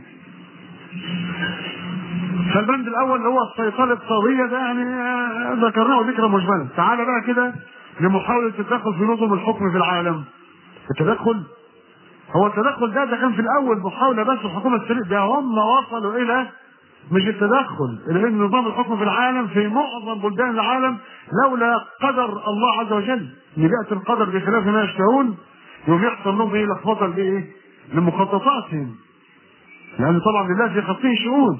فالبند الاول اللي هو السيطره الاقتصاديه ده يعني آه، ذكرناه ذكرا مجملا تعال بقى كده لمحاوله التدخل في نظم الحكم في العالم التدخل هو التدخل ده ده كان في الاول محاوله بس الحكومه السريه ده هم وصلوا الى مش التدخل الى ان نظام الحكم في العالم في معظم بلدان العالم لولا قدر الله عز وجل ان بياتي القدر بخلاف ما يشتهون يوم يحصل لهم ايه لخبطه لايه؟ لمخططاتهم لان طبعا لله في خطيه شؤون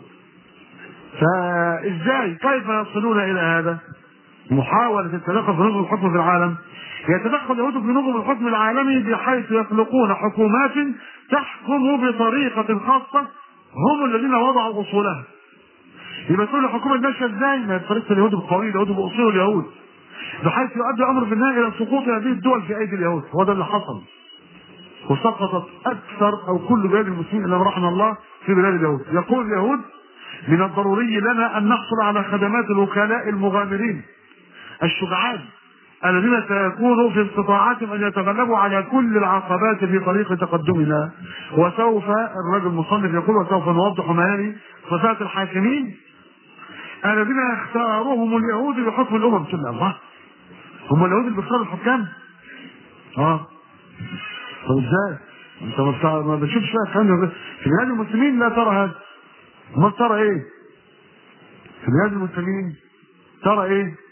فازاي كيف يصلون الى هذا؟ محاولة التدخل في نظم الحكم في العالم يتدخل اليهود في نظم الحكم العالمي بحيث يخلقون حكومات تحكم بطريقة خاصة هم الذين وضعوا أصولها يبقى تقول الحكومة ماشية ازاي؟ ما هي بطريقة اليهود بالقوانين اليهود بأصول اليهود بحيث يؤدي الأمر في النهاية إلى سقوط هذه الدول في أيدي اليهود هو ده اللي حصل وسقطت أكثر أو كل بلاد المسلمين إلا ما رحم الله في بلاد اليهود يقول اليهود من الضروري لنا أن نحصل على خدمات الوكلاء المغامرين الشجعان الذين سيكونوا في استطاعتهم ان يتغلبوا على كل العقبات في طريق تقدمنا وسوف الرجل المصنف يقول وسوف نوضح ما يلي صفات الحاكمين الذين اختاروهم اليهود بحكم الامم سنة الله هم اليهود اللي بيختاروا الحكام اه طب ازاي انت ما بتع- ما بتشوفش بقى الكلام ده في بلاد المسلمين لا ترى هذا ما ترى ايه في بلاد المسلمين ترى ايه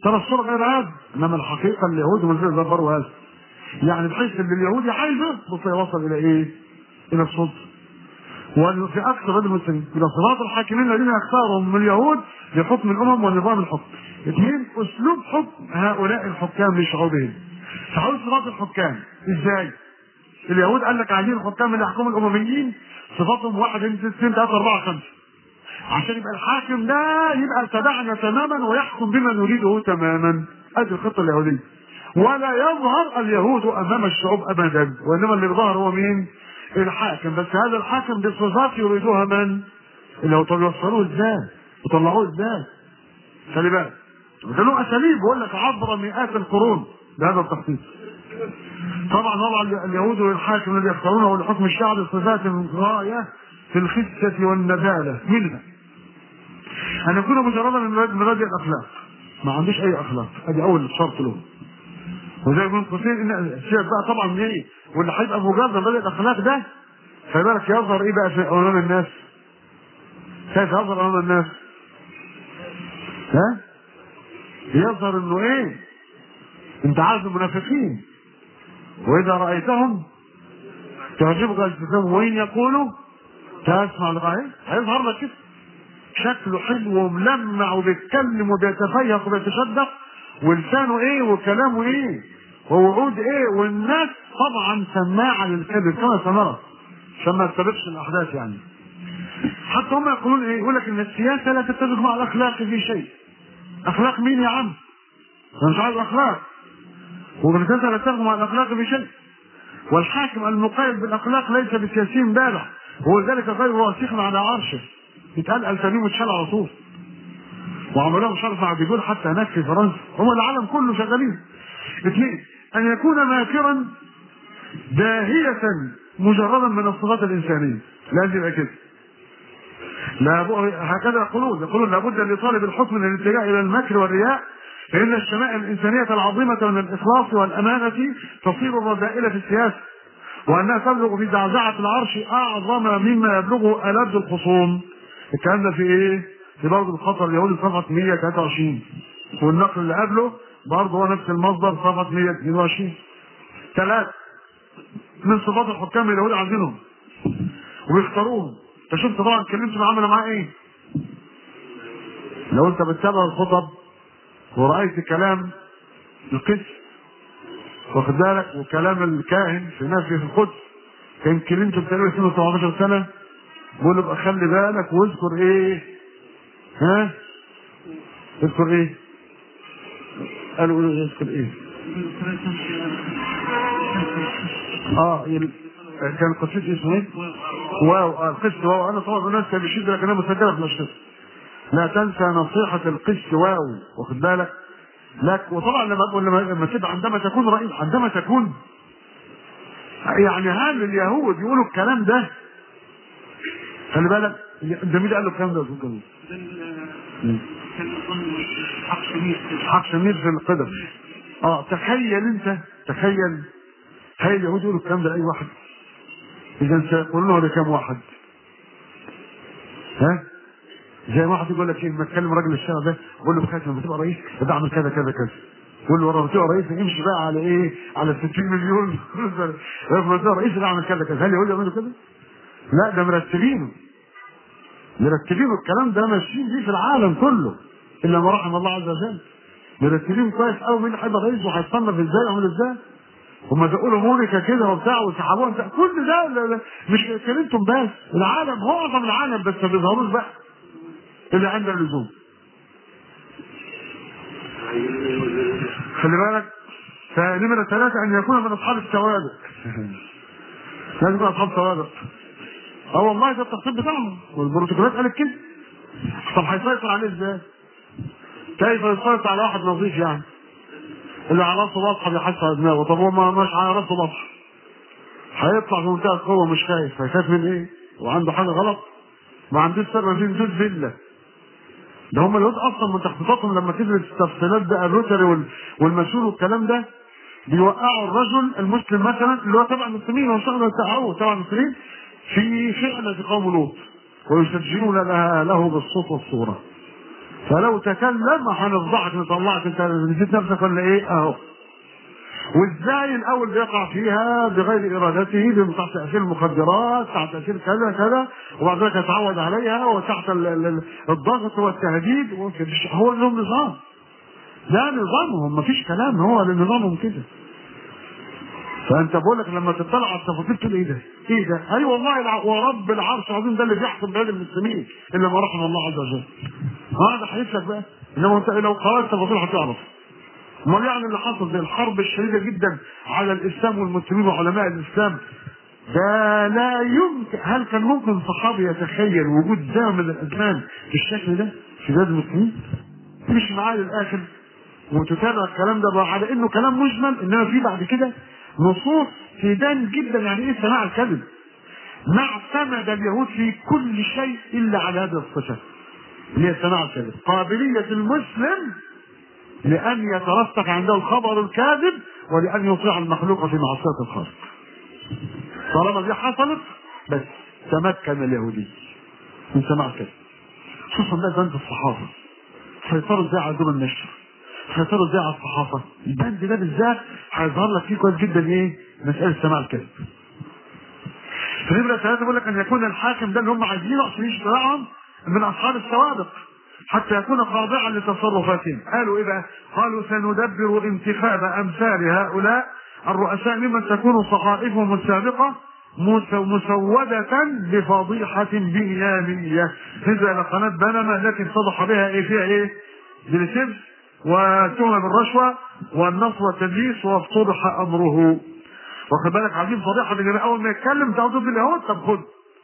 ترى الصورة غير هذا انما الحقيقة اليهود ما زالوا يدبروا هذا يعني بحيث ان اليهودي عايزه بص يوصل الى ايه؟ الى السلطة وفي اكثر من المسلمين الى صراط الحاكمين الذين يختارهم من اليهود لحكم الامم ونظام الحكم. اثنين اسلوب حكم هؤلاء الحكام لشعوبهم. فحول صفات الحكام ازاي؟ اليهود قال لك عايزين الحكام اللي يحكموا الامميين صفاتهم واحد اثنين ثلاثة أربعة خمسة. عشان يبقى الحاكم ده يبقى تبعنا تماما ويحكم بما نريده تماما. ادي الخطة اليهودية. ولا يظهر اليهود امام الشعوب ابدا وانما اللي ظهر هو مين؟ الحاكم بس هذا الحاكم بصفات يريدوها من؟ اللي هو طب يوصلوه ازاي؟ وطلعوه ازاي؟ خلي بالك ده له اساليب بقول لك عبر مئات القرون بهذا التخطيط طبعا وضع اليهود والحاكم الذي يختارونه لحكم الشعب صفات غايه في الخسه والنباله منها ان يكون مجردا من مبادئ الاخلاق ما عندوش اي اخلاق ادي اول شرط له وزي ابن قصير ان الشيخ بقى طبعا ايه واللي هيبقى مجرد مبادئ الاخلاق ده خلي بالك يظهر ايه بقى في امام الناس؟ كيف يظهر امام الناس؟ ها؟ يظهر انه ايه؟ انت عارف المنافقين واذا رايتهم تعجبك اجسامهم وان يقولوا تسمع لغايه هيظهر لك كده شكله حلو وملمع وبيتكلم وبيتفيق وبيتشدق ولسانه ايه وكلامه ايه ووعود ايه والناس طبعا سماعه للكذب كما سنرى عشان ما تسببش الاحداث يعني حتى هم يقولون ايه يقول لك ان السياسه لا تتفق مع الاخلاق في شيء اخلاق مين يا عم؟ انا مش عايز اخلاق والسياسه لا تتفق مع الاخلاق في شيء والحاكم المقيد بالاخلاق ليس بسياسي بالغ هو ذلك غير راسخ على عرشه يتقال الفانيم وتشال على طول وعملوها مش عارف بيقول حتى هناك في فرنسا هم العالم كله شغالين اثنين ان يكون ماكرا داهية مجردا من الصفات الانسانية لازم يبقى كده لا هكذا يقولون يقولون لابد لطالب الحكم من الاتجاه الى المكر والرياء فان الشمائل الانسانية العظيمة من الاخلاص والامانة تصير الرذائل في السياسة وانها تبلغ في زعزعة العرش اعظم مما يبلغه الد الخصوم الكلام ده في ايه؟ في برضه الخطر اليهودي صفحة 123 والنقل اللي قبله برضه هو نفس المصدر صفحة 122 ثلاث من صفات الحكام اليهود عايزينهم ويختاروهم انت شفت طبعا اتكلمت معاه عملوا معاه ايه؟ لو انت بتتابع الخطب ورأيت كلام القس واخد بالك وكلام الكاهن في ناس في القدس كان كلمته تقريبا 17 سنه بيقول له ابقى خلي بالك واذكر ايه؟ ها؟ اذكر ايه؟ قالوا له يذكر ايه؟ اه يل... كان قصيد اسمه ايه؟ واو اه القس واو انا طبعا الناس كان بيشيل لكنها مسجله في الاشخاص لا تنسى نصيحة القس واو واخد بالك لك وطبعا لما لما لما تبقى عندما تكون رئيس عندما تكون يعني هل اليهود يقولوا الكلام ده خلي بالك ده مين قال له الكلام ده يا استاذ جميل؟ حق شمير في القدم اه تخيل انت تخيل هاي اليهود يقولوا الكلام ده لاي واحد اذا سيقولون له لكام واحد ها زي ما واحد يقول لك ايه لما تكلم راجل الشارع ده بقول له بخاف لما تبقى رئيس يبقى اعمل كذا كذا كذا يقول له ورا تبقى رئيس يمشي بقى على ايه؟ على 60 مليون لما تبقى رئيس يبقى اعمل كذا كذا هل اليهود يعملوا كده؟ لا ده مرتبينه مرتبين الكلام ده ماشيين بيه في العالم كله الا ما رحم الله عز وجل مرتبين كويس قوي مين هيبقى رئيس وهيتصنف ازاي ويعمل ازاي هم بيقولوا مونيكا كده وبتاع وسحبوها بتاع كل ده لا لا مش كلمتم بس العالم هو معظم العالم بس ما بيظهروش بقى اللي عند اللزوم خلي بالك فنمرة ثلاثة أن يكون من أصحاب السوابق لازم يكون أصحاب سوابق اه والله ده التخطيط بتاعهم والبروتوكولات قالت كده طب هيسيطر عليه ازاي؟ كيف يسيطر على واحد نظيف يعني؟ اللي على راسه بصحى بيحس على دماغه طب هو ما مش على راسه بصحى هيطلع في منتهى القوة مش خايف هيخاف من ايه؟ وعنده حاجة غلط ما عندوش سر في وجود فيلا ده هم اليهود اصلا من تخطيطاتهم لما تدرس التفصيلات بقى الروتري وال- والمسؤول والكلام ده بيوقعوا الرجل المسلم مثلا اللي هو تبع المسلمين هو شغله بتاعه تبع المسلمين في فعلة قوم لوط ويسجلون لها له بالصوت والصورة فلو تكلم هنفضحك نطلعك انت نسيت نفسك ولا ايه اهو وازاي الاول بيقع فيها بغير ارادته تحت تاثير المخدرات تحت تاثير كذا كذا وبعد ذلك يتعود عليها وتحت ال- ال- الضغط والتهديد ومش- هو لهم نظام ده نظامهم مفيش كلام هو لنظامهم كده فانت بقول لك لما تطلع على التفاصيل تقول ايه ده؟ ايه ده؟ اي والله الع... ورب العرش العظيم ده اللي بيحكم بلاد المسلمين الا ما رحم الله عز وجل. هذا هيفلك بقى انما انت لو قرات التفاصيل هتعرف. امال يعني اللي حصل زي الحرب الشديده جدا على الاسلام والمسلمين وعلماء الاسلام ده لا يمكن هل كان ممكن صحابي يتخيل وجود ده من الازمان بالشكل ده في بلاد المسلمين؟ مش معاه للاخر وتتابع الكلام ده بقى على انه كلام مجمل انما في بعد كده نصوص تبان جدا يعني ايه سماع الكذب ما اعتمد اليهود في كل شيء الا على هذه الصفه اللي هي سماع الكذب قابليه المسلم لان يترسخ عنده الخبر الكاذب ولان يطيع المخلوق في معصيه الخالق طالما دي حصلت بس تمكن اليهودي من سماع الكذب خصوصا ده بند الصحافه سيطروا ازاي على دور النشر سيطروا ازاي على الصحافه البند ده بالذات هيظهر لك فيه كويس جدا ايه مساله سماع الكذب فنبرة ثلاثة بيقول لك أن يكون الحاكم ده اللي هم عايزينه عشان يشترعهم من أصحاب السوابق حتى يكون خاضعا لتصرفاتهم قالوا إيه بقى؟ قالوا سندبر انتخاب أمثال هؤلاء الرؤساء ممن تكون صحائفهم السابقة مس- مسودة بفضيحة بنيامية إذا لقناة بنما التي اتضح بها إيه فيها إيه؟ بالسبس وتهم بالرشوة والنصب والتدليس وافتضح أمره واخد بالك عايزين فضيحه من اول ما يتكلم ده ضد اليهود طب خد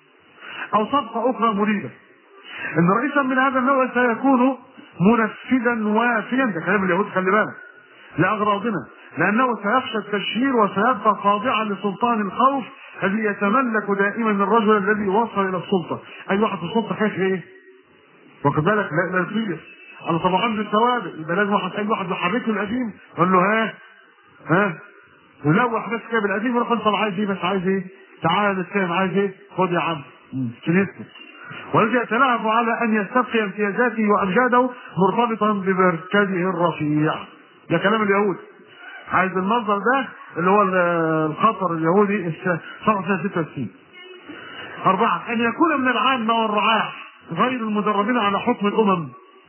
او صفقه اخرى مريبه ان رئيسا من هذا النوع سيكون منفذا وافيا ده كلام اليهود خلي بالك لاغراضنا لانه سيخشى التشهير وسيبقى خاضعا لسلطان الخوف الذي يتملك دائما الرجل الذي وصل الى السلطه اي واحد في السلطه خايف ايه؟ واخد بالك لا لا يصير انا طبعا بالثوابت يبقى لازم واحد اي واحد يحركه القديم يقول له ها ها ولوح بس كده بالقديم يروح انت عايز ايه بس عايز ايه؟ تعالى نتفاهم عايز ايه؟ خد يا عم سنسكت والذي يتلهف على ان يستبقي امتيازاته وامجاده مرتبطا بمركزه الرفيع ده كلام اليهود عايز المصدر ده اللي هو ال- الخطر اليهودي الس- صفحه 66 أربعة أن يكون من العامة والرعاة غير المدربين على حكم الأمم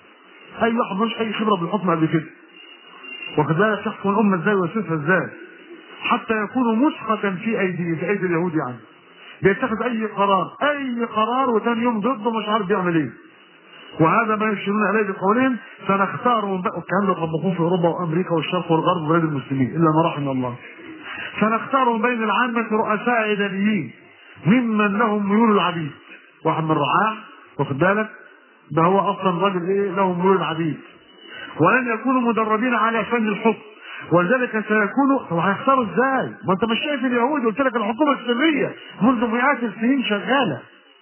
أي واحد ملوش أي خبرة بالحكم قبل كده واخد بالك يحكم الأمة إزاي ويسيسها إزاي حتى يكونوا مسخة في أيدي في أيدي اليهود يعني بيتخذ أي قرار أي قرار وثاني يوم ضده مش عارف بيعمل إيه وهذا ما يشيرون اليه بقولهم سنختار من بقى الكلام ده طبقوه في اوروبا وامريكا والشرق والغرب وبلاد المسلمين الا ما رحم الله سنختار من بين العامة رؤساء إداريين ممن لهم ميول العبيد واحد من الرعاة واخد بالك ده هو اصلا راجل ايه له ميول العبيد ولن يكونوا مدربين على فن الحكم ولذلك سيكونوا طب هيختاروا ازاي؟ ما انت مش شايف اليهود قلت لك الحكومه السريه منذ مئات السنين شغاله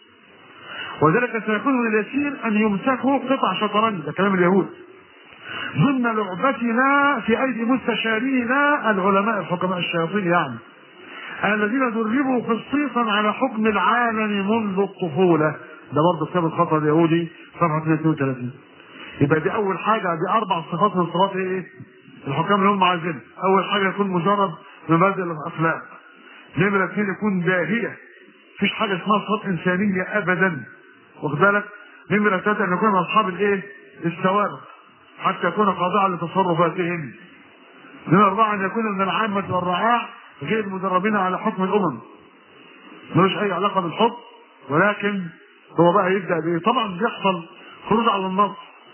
ولذلك سيكون من اليسير ان يمسكوا قطع شطرنج ده كلام اليهود ضمن لعبتنا في ايدي مستشارينا العلماء الحكماء الشياطين يعني الذين دربوا خصيصا على حكم العالم منذ الطفوله ده برضه كتاب الخطر اليهودي صفحه 32 يبقى دي اول حاجه دي اربع صفات من صفات ايه؟ الحكام اللي هم عايزينها اول حاجه يكون مجرد مبادئ الاخلاق نمره اثنين يكون داهيه مفيش حاجه اسمها صفات انسانيه ابدا واخد بالك نمره ثلاثه ان يكون من اصحاب الايه؟ السوابق حتى يكون خاضعا لتصرفاتهم نمره اربعه ان يكون من العامه والرعاع غير مدربين على حكم الامم ملوش اي علاقه بالحكم ولكن هو بقى يبدا بايه؟ طبعا بيحصل خروج على النص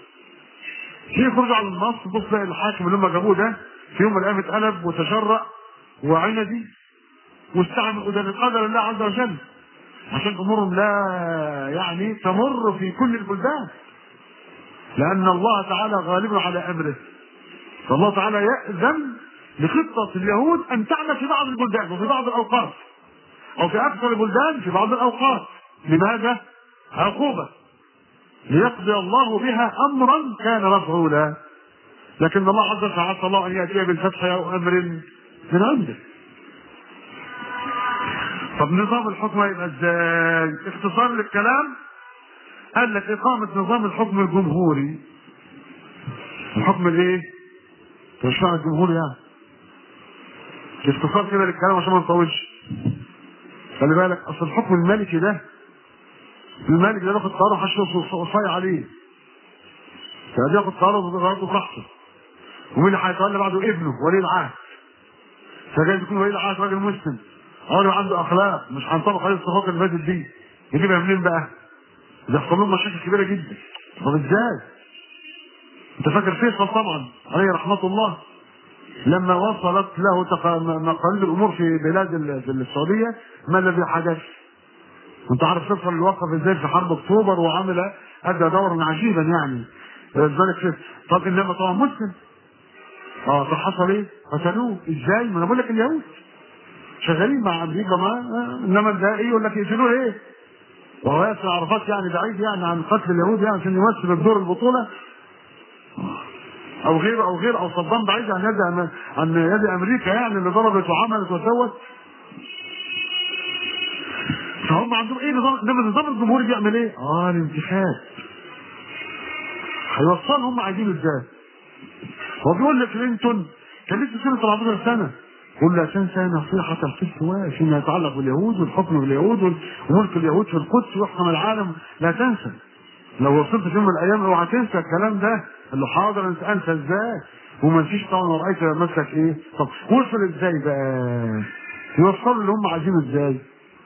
في خروج على النص بص بقى الحاكم اللي هم جابوه ده في يوم من الايام اتقلب وتجرأ وعندي واستعمل قدر قدر الله عز وجل عشان امورهم لا يعني تمر في كل البلدان لان الله تعالى غالب على امره فالله تعالى يأذن لخطة اليهود أن تعمل في بعض البلدان وفي بعض الأوقات أو في أكثر البلدان في بعض الأوقات لماذا؟ عقوبة ليقضي الله بها أمرا كان مفعولا لكن الله عز وجل عسى الله أن يأتي بالفتح أو أمر من عنده طب نظام الحكم هيبقى ازاي؟ اختصار للكلام قال لك إقامة نظام الحكم الجمهوري الحكم الايه؟ تشريع الجمهور يعني باختصار كده للكلام عشان ما نطولش خلي بالك اصل الحكم الملكي ده الملك ده بياخد قرار محدش وصاية عليه فده بياخد قرار وبياخد براحته ومين اللي هيتولى بعده ابنه ولي العهد فجايز يكون ولي العهد راجل مسلم راجل عنده اخلاق مش هنطبق عليه الصفات اللي فاتت دي يجيبها منين بقى؟ ده يحصل لهم مشاكل كبيره جدا طب ازاي؟ انت فاكر فيصل طبعا عليه رحمه الله لما وصلت له تق- مقاليد الامور في بلاد ال- في السعوديه ما الذي حدث؟ انت عارف فيصل اللي وقف ازاي في حرب اكتوبر وعمل ادى دورا عجيبا يعني ذلك في- طب انما طبعا مسلم اه طب حصل ايه؟ قتلوه ازاي؟ ما انا بقول لك اليهود شغالين مع امريكا ما آه، انما ده ايه يقول لك يقتلوه ايه؟ وهو ياسر عرفات يعني بعيد يعني عن قتل اليهود يعني عشان يمثل الدور البطوله او غيره او غيره او صدام بعيد عن يد أم- عن يد امريكا يعني اللي ضربت وعملت وسوت فهم عندهم ايه نظام انما النظام الجمهوري بيعمل ايه؟ اه الانتخاب هيوصلهم هم عايزين ازاي؟ هو بيقول لك كلينتون كان لسه سنه 17 سنه يقول لا تنسى نصيحة في السواء فيما يتعلق باليهود والحكم باليهود وملك اليهود في القدس ويحكم العالم لا تنسى لو وصلت في يوم من الايام اوعى تنسى الكلام ده قال له حاضر انت انسى ازاي وما نسيش طبعا ورأيت نفسك ايه طب وصل ازاي بقى يوصلوا اللي هم عايزينه ازاي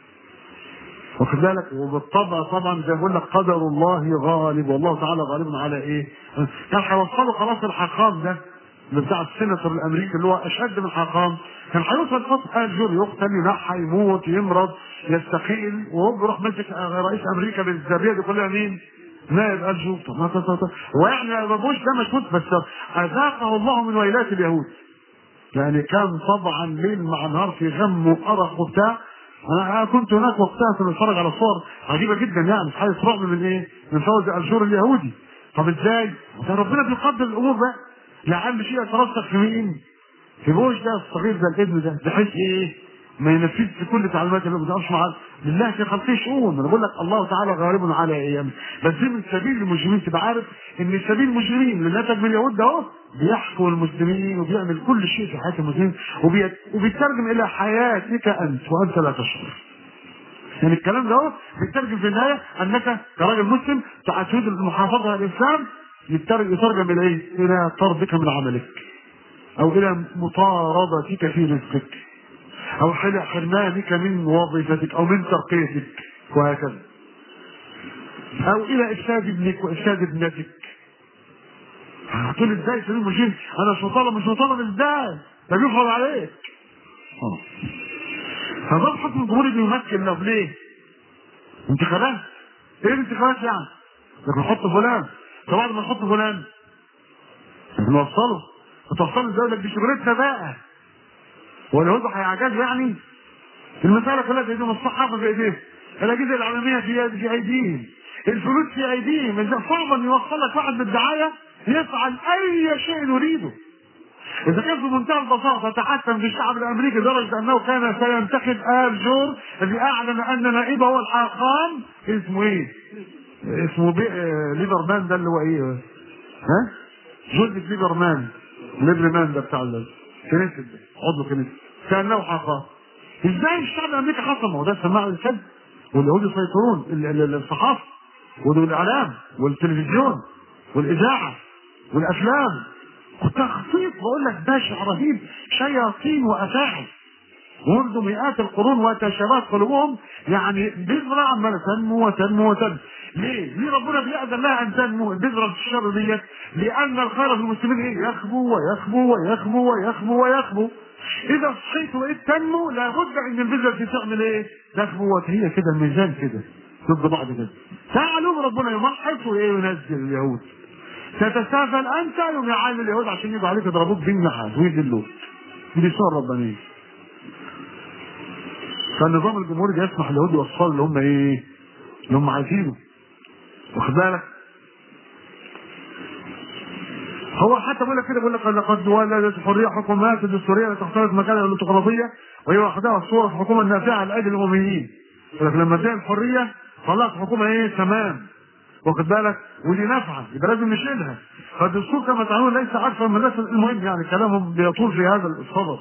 واخد بالك وبالطبع طبعا زي ما بقول لك قدر الله غالب والله تعالى غالب على ايه؟ كان هيوصلوا خلاص الحاقام ده اللي بتاع السيناتور الامريكي اللي هو اشد من الحاقام كان هيوصل خلاص الجور يقتل ينحى يموت يمرض يستقيل وهو بيروح ماسك رئيس امريكا بالزبيه دي كلها مين؟ نائب الجو طب ما طب- طب- ويعني بوش ده مش بس اذاقه الله من ويلات اليهود يعني كان طبعا ليل مع نهار في غم وقرف وبتاع انا كنت هناك وقتها كنت بتفرج على صور عجيبه جدا يعني حاسس رعب من ايه؟ من فوز الجور اليهودي طب ازاي؟ ده ربنا بيقدر الامور بقى لعل شيء يترسخ في مين؟ في بوش ده الصغير ده الابن ده بحيث ايه؟ ما ينفذش كل تعليمات اللي ما بتقفش معاه بالله في خلقه شؤون انا بقول لك الله تعالى غالب على ايام بس دي من سبيل المجرمين تبقى عارف ان سبيل المجرمين اللي نتج من اليهود ده اهو بيحكم المسلمين وبيعمل كل شيء في حياه المسلمين وبيت- وبيترجم الى حياتك انت وانت لا تشعر يعني الكلام ده هو بيترجم في النهايه انك كراجل مسلم تعتمد المحافظه على الاسلام يترجم يترجم الى ايه؟ الى طردك من عملك او الى مطاردتك في رزقك او حل- حرمانك من وظيفتك او من ترقيتك وهكذا او الى افساد ابنك وافساد ابنتك هتقول ازاي سليم مجين انا مش مطالب مش مطالب ازاي ده بيفرض عليك اه فده الحكم الجمهوري بيمثل له ليه؟ انتخابات ايه الانتخابات يعني؟ لكن نحط فلان طبعا ما نحط فلان نوصله توصله ازاي لك دي شغلتنا بقى واليهود هيعجزوا يعني المسألة كلها في ايديهم الصحافة في ايديهم الأجهزة الإعلامية في في أيديهم الفلوس في أيديهم إذا صعب أن يوصل لك واحد بالدعاية يفعل أي شيء يريده إذا كان في منتهى البساطة تحكم في الشعب الأمريكي لدرجة أنه كان سينتخب آل جور الذي أعلن أن نائبه هو الحاقان اسمه إيه؟ اسمه بي... آه، ليبرمان ده اللي هو إيه؟ ها؟ جوزيف ليبرمان ليبرمان ده بتاع الكنيسة ده عضو كنيسة كأنه حاقان ازاي الشعب الامريكي حصل ما هو ده سماع الكذب واليهود يسيطرون ال- ال- ال- الصحافه والاعلام والتلفزيون والاذاعه والافلام تخطيط بقول لك بشع رهيب شياطين وافاعي منذ مئات القرون وتشابهت قلوبهم يعني بذرة عمالة تنمو وتنمو وتنمو ليه؟ ليه ربنا بيأذن لها أن تنمو البذرة الشر ديت؟ لأن الخير في المسلمين إيه؟ يخبو ويخبو ويخبو ويخبو ويخبو إذا صحيت وإيه تنمو لابد أن البذرة دي تعمل إيه؟ تخبو هي كده الميزان كده ضد بعض كده تعالوا ربنا يمحص وإيه ينزل اليهود تتسافل أنت يوم يعلم اليهود عشان يجوا عليك يضربوك بالنحاس ويذلوك دي صور ربانية فالنظام الجمهوري ده يسمح لليهود يوصلوا اللي هم ايه؟ اللي هم عايزينه واخد بالك؟ هو حتى بيقول لك كده بيقول لك لقد ولدت الحريه حكومات دستوريه لا تختلط مكانها الديمقراطيه وهي وحدها الصوره في الحكومه النافعه لاجل الامميين. يقول لك لما اديها الحريه طلعت حكومه ايه؟ تمام. واخد بالك ودي نافعه يبقى لازم نشيلها فالدستور كما تعلمون ليس عكس المدرسه المهم يعني كلامهم بيطول في هذا الصدد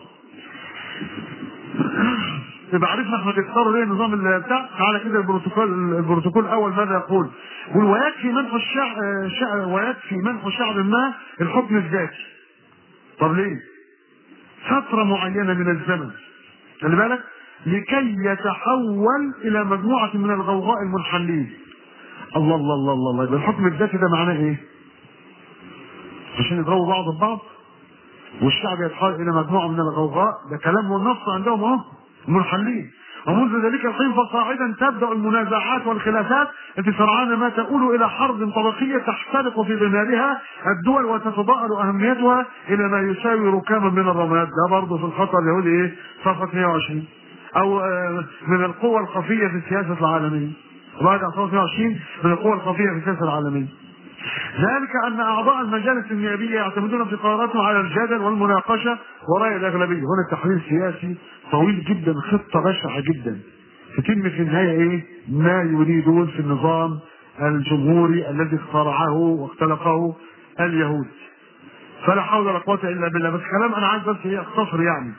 يبقى عرفنا احنا بيختاروا ليه النظام اللي بتاع تعالى كده البروتوكول البروتوكول الاول ماذا يقول؟ يقول ويكفي منح الشعب شع... ويكفي منح شعب ما الحكم الذاتي. طب ليه؟ فتره معينه من الزمن خلي بالك لكي يتحول الى مجموعه من الغوغاء المنحلين. الله الله الله الله الله يبقى الحكم الذاتي ده معناه ايه؟ عشان يضربوا بعض ببعض والشعب يتحول الى مجموعه من الغوغاء ده كلام والنص عندهم اهو منحلين ومنذ ذلك الحين فصاعدا تبدا المنازعات والخلافات التي سرعان ما تؤول الى حرب طبقيه تحترق في ظلالها الدول وتتضاءل اهميتها الى ما يساوي ركاما من الرماد ده برضه في الخطر اليهودي ايه صفحه 120 او آه من القوى الخفيه في السياسه العالميه بعد صفحه 120 من القوى الخفيه في السياسه العالميه ذلك ان اعضاء المجالس النيابيه يعتمدون في قراراتهم على الجدل والمناقشه وراي الاغلبيه هنا تحليل سياسي طويل جدا خطه بشعه جدا تتم في النهايه ايه؟ ما يريدون في النظام الجمهوري الذي اخترعه واختلقه اليهود فلا حول ولا قوه الا بالله بس كلام انا عايز بس ايه اختصر يعني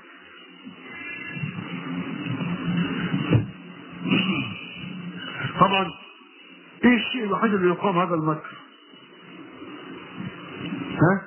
طبعا ايه الشيء الوحيد اللي يقام هذا المكر؟ ها؟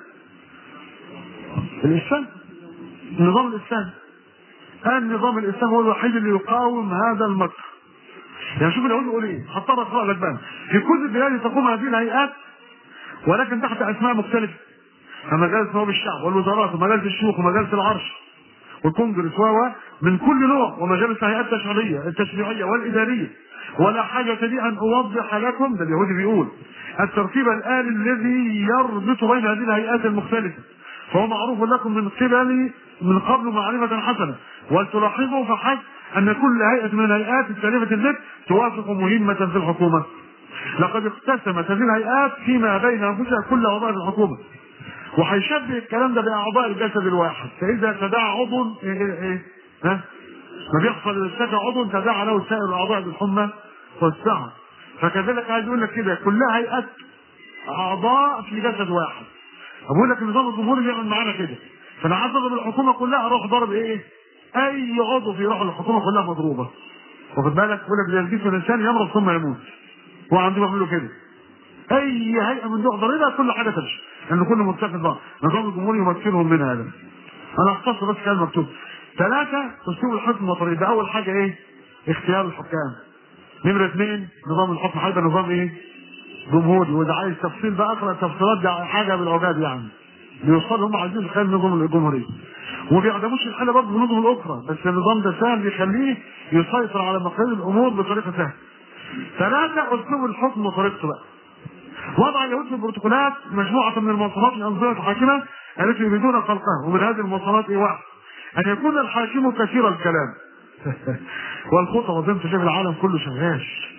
الاسلام النظام الاسلامي النظام الاسلامي هو الوحيد اللي يقاوم هذا المكر يعني شوف اليهود يقول ايه هضطر اقرا لك بقى في كل البلاد تقوم هذه الهيئات ولكن تحت اسماء مختلفه كمجالس نواب الشعب والوزارات ومجالس الشيوخ ومجالس العرش والكونجرس و من كل نوع ومجالس الهيئات التشريعيه التشريعيه والاداريه ولا حاجة لي أن أوضح لكم ده اليهودي بيقول الترتيب الآلي الذي يربط بين هذه الهيئات المختلفة فهو معروف لكم من قبل من قبل معرفة حسنة ولتلاحظوا فحسب أن كل هيئة من الهيئات التالفة الذكر توافق مهمة في الحكومة لقد اقتسمت هذه الهيئات فيما بين أنفسها كل وظائف الحكومة وهيشبه الكلام ده بأعضاء الجسد الواحد فإذا تداعى عضو إيه إيه إيه ها ما بيحصل ارتفع عضو تداعى له سائر الاعضاء بالحمى والسهر فكذلك عايز اقول لك كده كلها هيئات اعضاء في جسد واحد بقول لك النظام الجمهوري بيعمل معانا كده فانا عايز اضرب الحكومه كلها اروح ضرب ايه؟ اي عضو في روح الحكومه كلها مضروبه واخد بالك يقول لك زي الجسم الانسان يمرض ثم يموت هو عندهم بيعملوا كده اي هيئه من دول ضريبه كل حاجه تمشي لان كل متفق بعض النظام الجمهوري يمثلهم من هذا انا اختصر بس كلام مكتوب ثلاثة أسلوب الحكم الوطني ده أول حاجة إيه؟ اختيار الحكام. نمرة اثنين نظام الحكم هيبقى نظام إيه؟ جمهوري وده عايز تفصيل بقى أقرأ التفصيلات دي حاجة بالعجاب يعني. بيوصلوا هم عايزين خلال النظام الجمهوري. وما بيعدموش الحالة برضه بالنظم الأخرى بس النظام ده سهل بيخليه يسيطر على مقاييس الأمور بطريقة سهلة. ثلاثة أسلوب الحكم وطريقته بقى. وضع اليهود في البروتوكولات مجموعة من المواصفات الأنظمة الحاكمة التي يريدون خلقها ومن هذه المواصفات إيه واحد أن يكون الحاكم كثير الكلام والخطبة زي ما شايف العالم كله شغال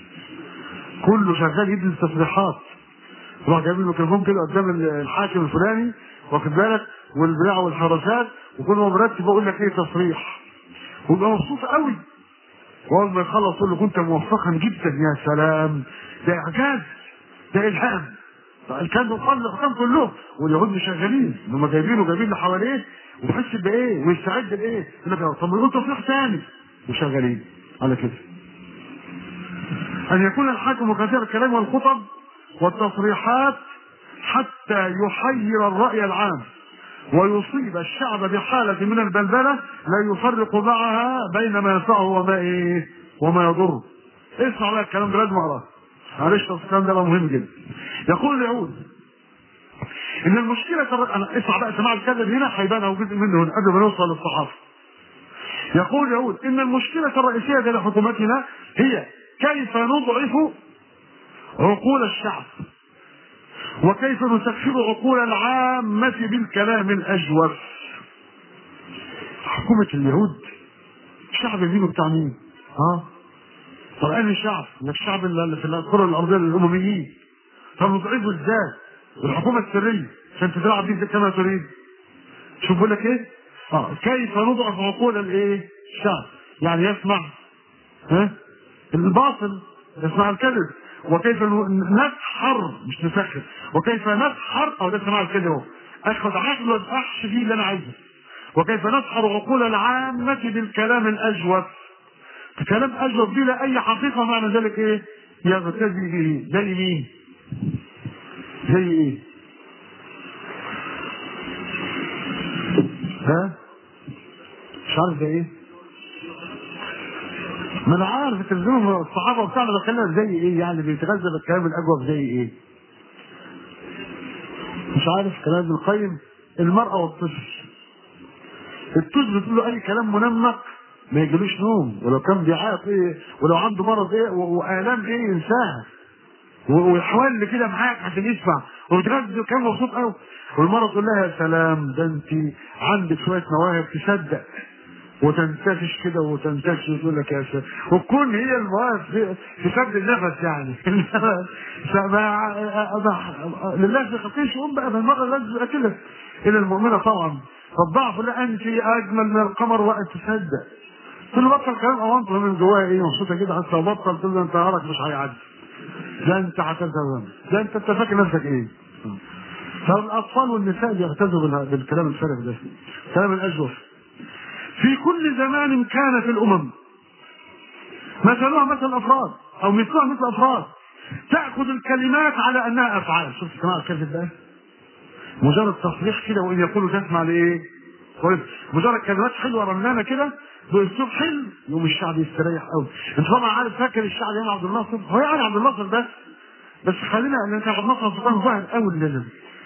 كله شغال يدي تصريحات يروح جايب الميكروفون كده قدام الحاكم الفلاني واخد بالك والبيع والحراسات وكل ما مرتب بقول لك ايه تصريح ويبقى مبسوط قوي واول ما يخلص يقول له كنت موفقا جدا يا سلام ده اعجاز ده الهام كان يقال الحكام كلهم واليهود مش شغالين هم جايبينه جايبين اللي حواليه ويحس بايه ويستعد لايه يقول لك طب يقول تصريح ثاني وشغالين على كده ان يكون الحاكم كثير الكلام والخطب والتصريحات حتى يحير الراي العام ويصيب الشعب بحالة من البلبلة لا يفرق معها بين ما ينفعه وما ايه وما يضره. اسمع بقى الكلام ده لازم اقراه. معلش الكلام ده بقى مهم جدا. يقول اليهود ان المشكله الر... انا اسمع بقى سماع الكذب هنا هيبان او جزء منه هنا قبل ما نوصل للصحافه. يقول اليهود ان المشكله الرئيسيه لحكومتنا هي كيف نضعف عقول الشعب وكيف نسخر عقول العامة بالكلام الأجوف حكومة اليهود الشعب الديني بتاع مين؟ ها؟ طب أنا الشعب؟ ده الشعب اللي في الكرة الأرضية الأمميين طب نضعفه إزاي؟ الحكومة السرية عشان تلعب بيه كما تريد شوف بقول لك إيه؟ اه كيف نضعف عقول الإيه؟ الشعب يعني يسمع ها؟ الباطل يسمع الكذب وكيف نسحر مش نسخر وكيف نسحر او ده سماع كده اهو اخذ عقل واحش فيه اللي انا عايزه وكيف نسحر عقول العامة بالكلام الاجوف كلام اجوف بلا اي حقيقة معنى ذلك ايه يغتدي به زي مين زي ايه ها مش عارف ده ايه ما انا عارف التلفزيون الصحابه بتاعنا بتكلم زي ايه يعني بيتغذى بالكلام الاجوف زي ايه مش عارف كلام ابن القيم المرأة والطفل الطفل بتقول له اي كلام منمق ما يجيلوش نوم ولو كان بيعيط ايه ولو عنده مرض ايه و- والام ايه ينساها و- ويحول كده معاك عشان يسمع وبتغذي كان مبسوط قوي والمرة تقول لها يا سلام ده انت عندك شوية مواهب تصدق وتنتفش كده وتنتفش وتقول لك يا سلام وتكون هي المواهب في في سد النفس يعني فما لله في خلقين شؤون بقى بالمرة لازم تبقى كده الى المؤمنة طبعا فالضعف لا انت اجمل من القمر وقت تصدق تقول له بطل كلام اوانطه من جواها ايه مبسوطه كده حتى لو بطل تقول له انت نهارك مش هيعدي ده انت هتزهق ده انت انت فاكر نفسك ايه فالاطفال والنساء بيغتزوا بال- بالكلام الفارغ ده كلام الاجوف في كل زمان كانت الامم مثلها مثل افراد او مثلها مثل افراد تاخذ الكلمات على انها افعال شوف سماع الكذب ده مجرد تصريح كده وان يقولوا تسمع لايه كويس مجرد كلمات حلوه رنانه كده باسلوب حلو يوم الشعب يستريح قوي انت طبعا عارف فاكر الشعب يعني عبد الناصر هو يعني عبد الناصر ده بس خلينا ان كان عبد الناصر سلطان ظاهر قوي لنا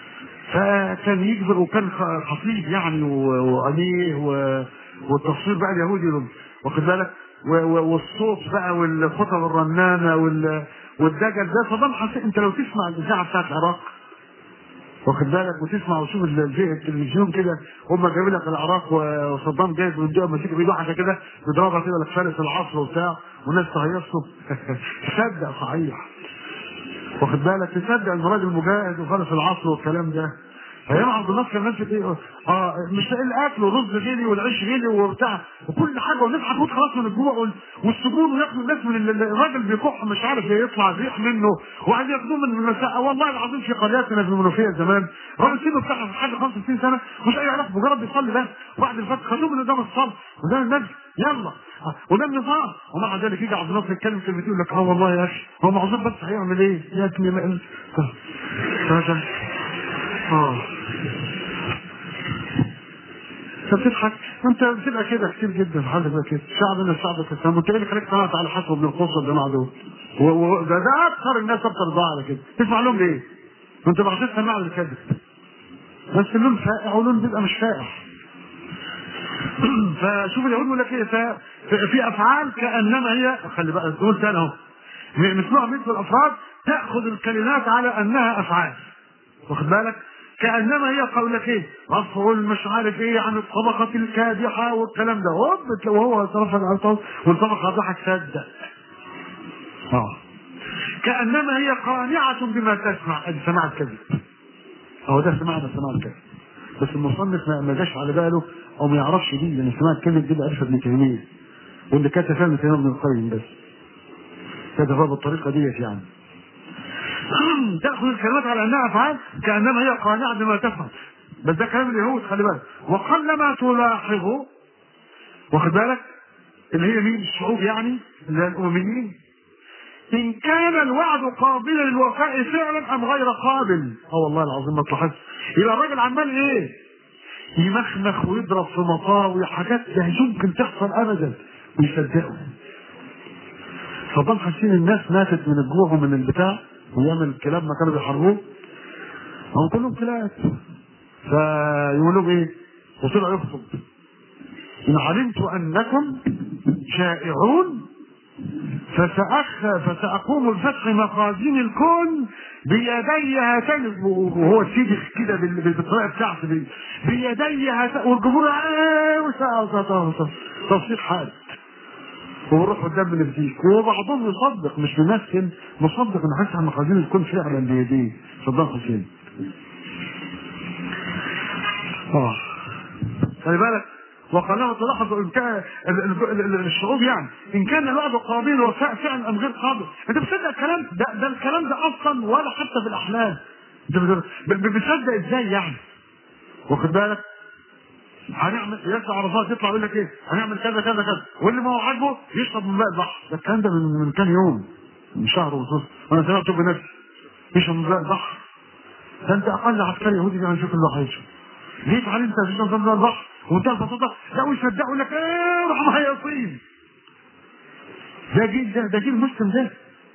فكان يجبر وكان خ- خطيب يعني و- وامير و- والتصوير بقى اليهودي واخد بالك و- و- والصوت بقى والخطب الرنانه وال- والدجل ده صدام حسين انت لو تسمع الاذاعه بتاعت العراق واخد بالك وتسمع وتشوف ال- الفي- التلفزيون كده هم جايبين لك العراق و- وصدام جايب ويدوها مسك بايده واحده كده بيضربها كده لك فارس العصر وبتاع والناس تهيصوا تصدق صحيح واخد بالك تصدق ان راجل مجاهد وفارس العصر والكلام ده ايام عبد الناصر كان ماسك ايه اه مش لاقي الاكل والرز غلي والعيش غلي وبتاع وكل حاجه والناس هتموت خلاص من الجوع وال- والسجون وياخدوا الناس من ال- ال- الراجل بيكح مش عارف يطلع ريح منه وعايز ياخدوه من المساء والله العظيم في قرياتنا في المنوفيه زمان راجل سنه بتاع حاجه 65 سنه مش اي علاقه مجرد بيصلي بس وبعد الفجر خدوه من قدام الصلاه وده النبي يلا آه، وده النظام ومع ذلك يجي عبد الناصر يتكلم كلمتين يقول لك اه والله يا اخي هو معذور بس هيعمل ايه؟ يا ابني ما هذا اه انت بتضحك انت بتبقى كده كتير جدا في حالك بقى كده شعبنا الشعب الاسلامي وانت ايه اللي خليك قناعة على حسب ابن القصه الجماعه دول و- و- ده ده اكثر الناس اكثر ضاع على كده تسمع لهم ليه؟ ما انت بعدين سماع الكذب بس اللون فائع ولون بيبقى مش فائع فشوف اليهود بيقول لك ايه ف- في في افعال كانما هي خلي بقى تقول تاني اهو م- مثلها مثل الافراد تاخذ الكلمات على انها افعال واخد بالك كانما هي قول لك ايه رفع مش عارف ايه عن الطبقه الكادحه والكلام ده هوب بتلاقي وهو طرف على الطاوله والطبقه ضحك صدق اه كانما هي قانعه بما تسمع ادي سماع الكذب اهو ده سماع ده سماع الكذب بس المصنف ما ما جاش على باله او ما يعرفش دي لان سماع الكذب دي بقى ابن تيميه واللي كتب فيها ابن ابن القيم بس كتبها بالطريقه ديت يعني تاخذ الكلمات على انها افعال كانما هي قانعه بما تفعل بس ده كلام اليهود خلي بالك وقلما تلاحظه واخد بالك اللي هي مين الشعوب يعني اللي هي الامميين ان كان الوعد قابلا للوفاء فعلا ام غير قابل اه والله العظيم ما تلاحظش يبقى الراجل عمال ايه يمخمخ ويضرب في مطاوي حاجات لا يمكن تحصل ابدا ويصدقوا صدام حسين الناس ماتت من الجوع ومن البتاع ويعمل الكلاب ما كانوا بيحرموه هم كلهم كلاب فيقول لهم ايه وطلع يخطب ان علمت انكم شائعون فسأخ فسأقوم الفتح مخازن الكون بيدي هاتين وهو سيدخ كده بال- بالطريقه بتاعته بي- بيدي هاتين والجمهور آه وسا- تصفيق حاد ويروح قدام الفيك وبعضهم يصدق مش بيمثل مصدق ان حاسس مخازن الكون فعلا بيديه صدام حسين اه خلي بالك وقالها تلاحظ إن كان ال- ال- ال- الشعوب يعني ان كان الوعد قابل وفاء فعلا ام غير قابل انت بتصدق الكلام ده ده الكلام ده اصلا ولا حتى في الاحلام انت بت- ب- ب- بتصدق ازاي يعني واخد بالك هنعمل ياسر عرفات يطلع يقول لك ايه هنعمل كذا كذا كذا واللي ما هو عاجبه يشرب من ماء البحر ده الكلام ده من من كام يوم من شهر ونص وانا سمعته بنفسي يشرب من ماء البحر ده انت اقل عسكري يهودي يعني شوف اللي هيشرب ليه تعالى انت تشرب من ماء البحر وانتهى البساطه لا ويصدقوا يقول لك ايه روح مهيصين ده جيل ده ده جيل مسلم ده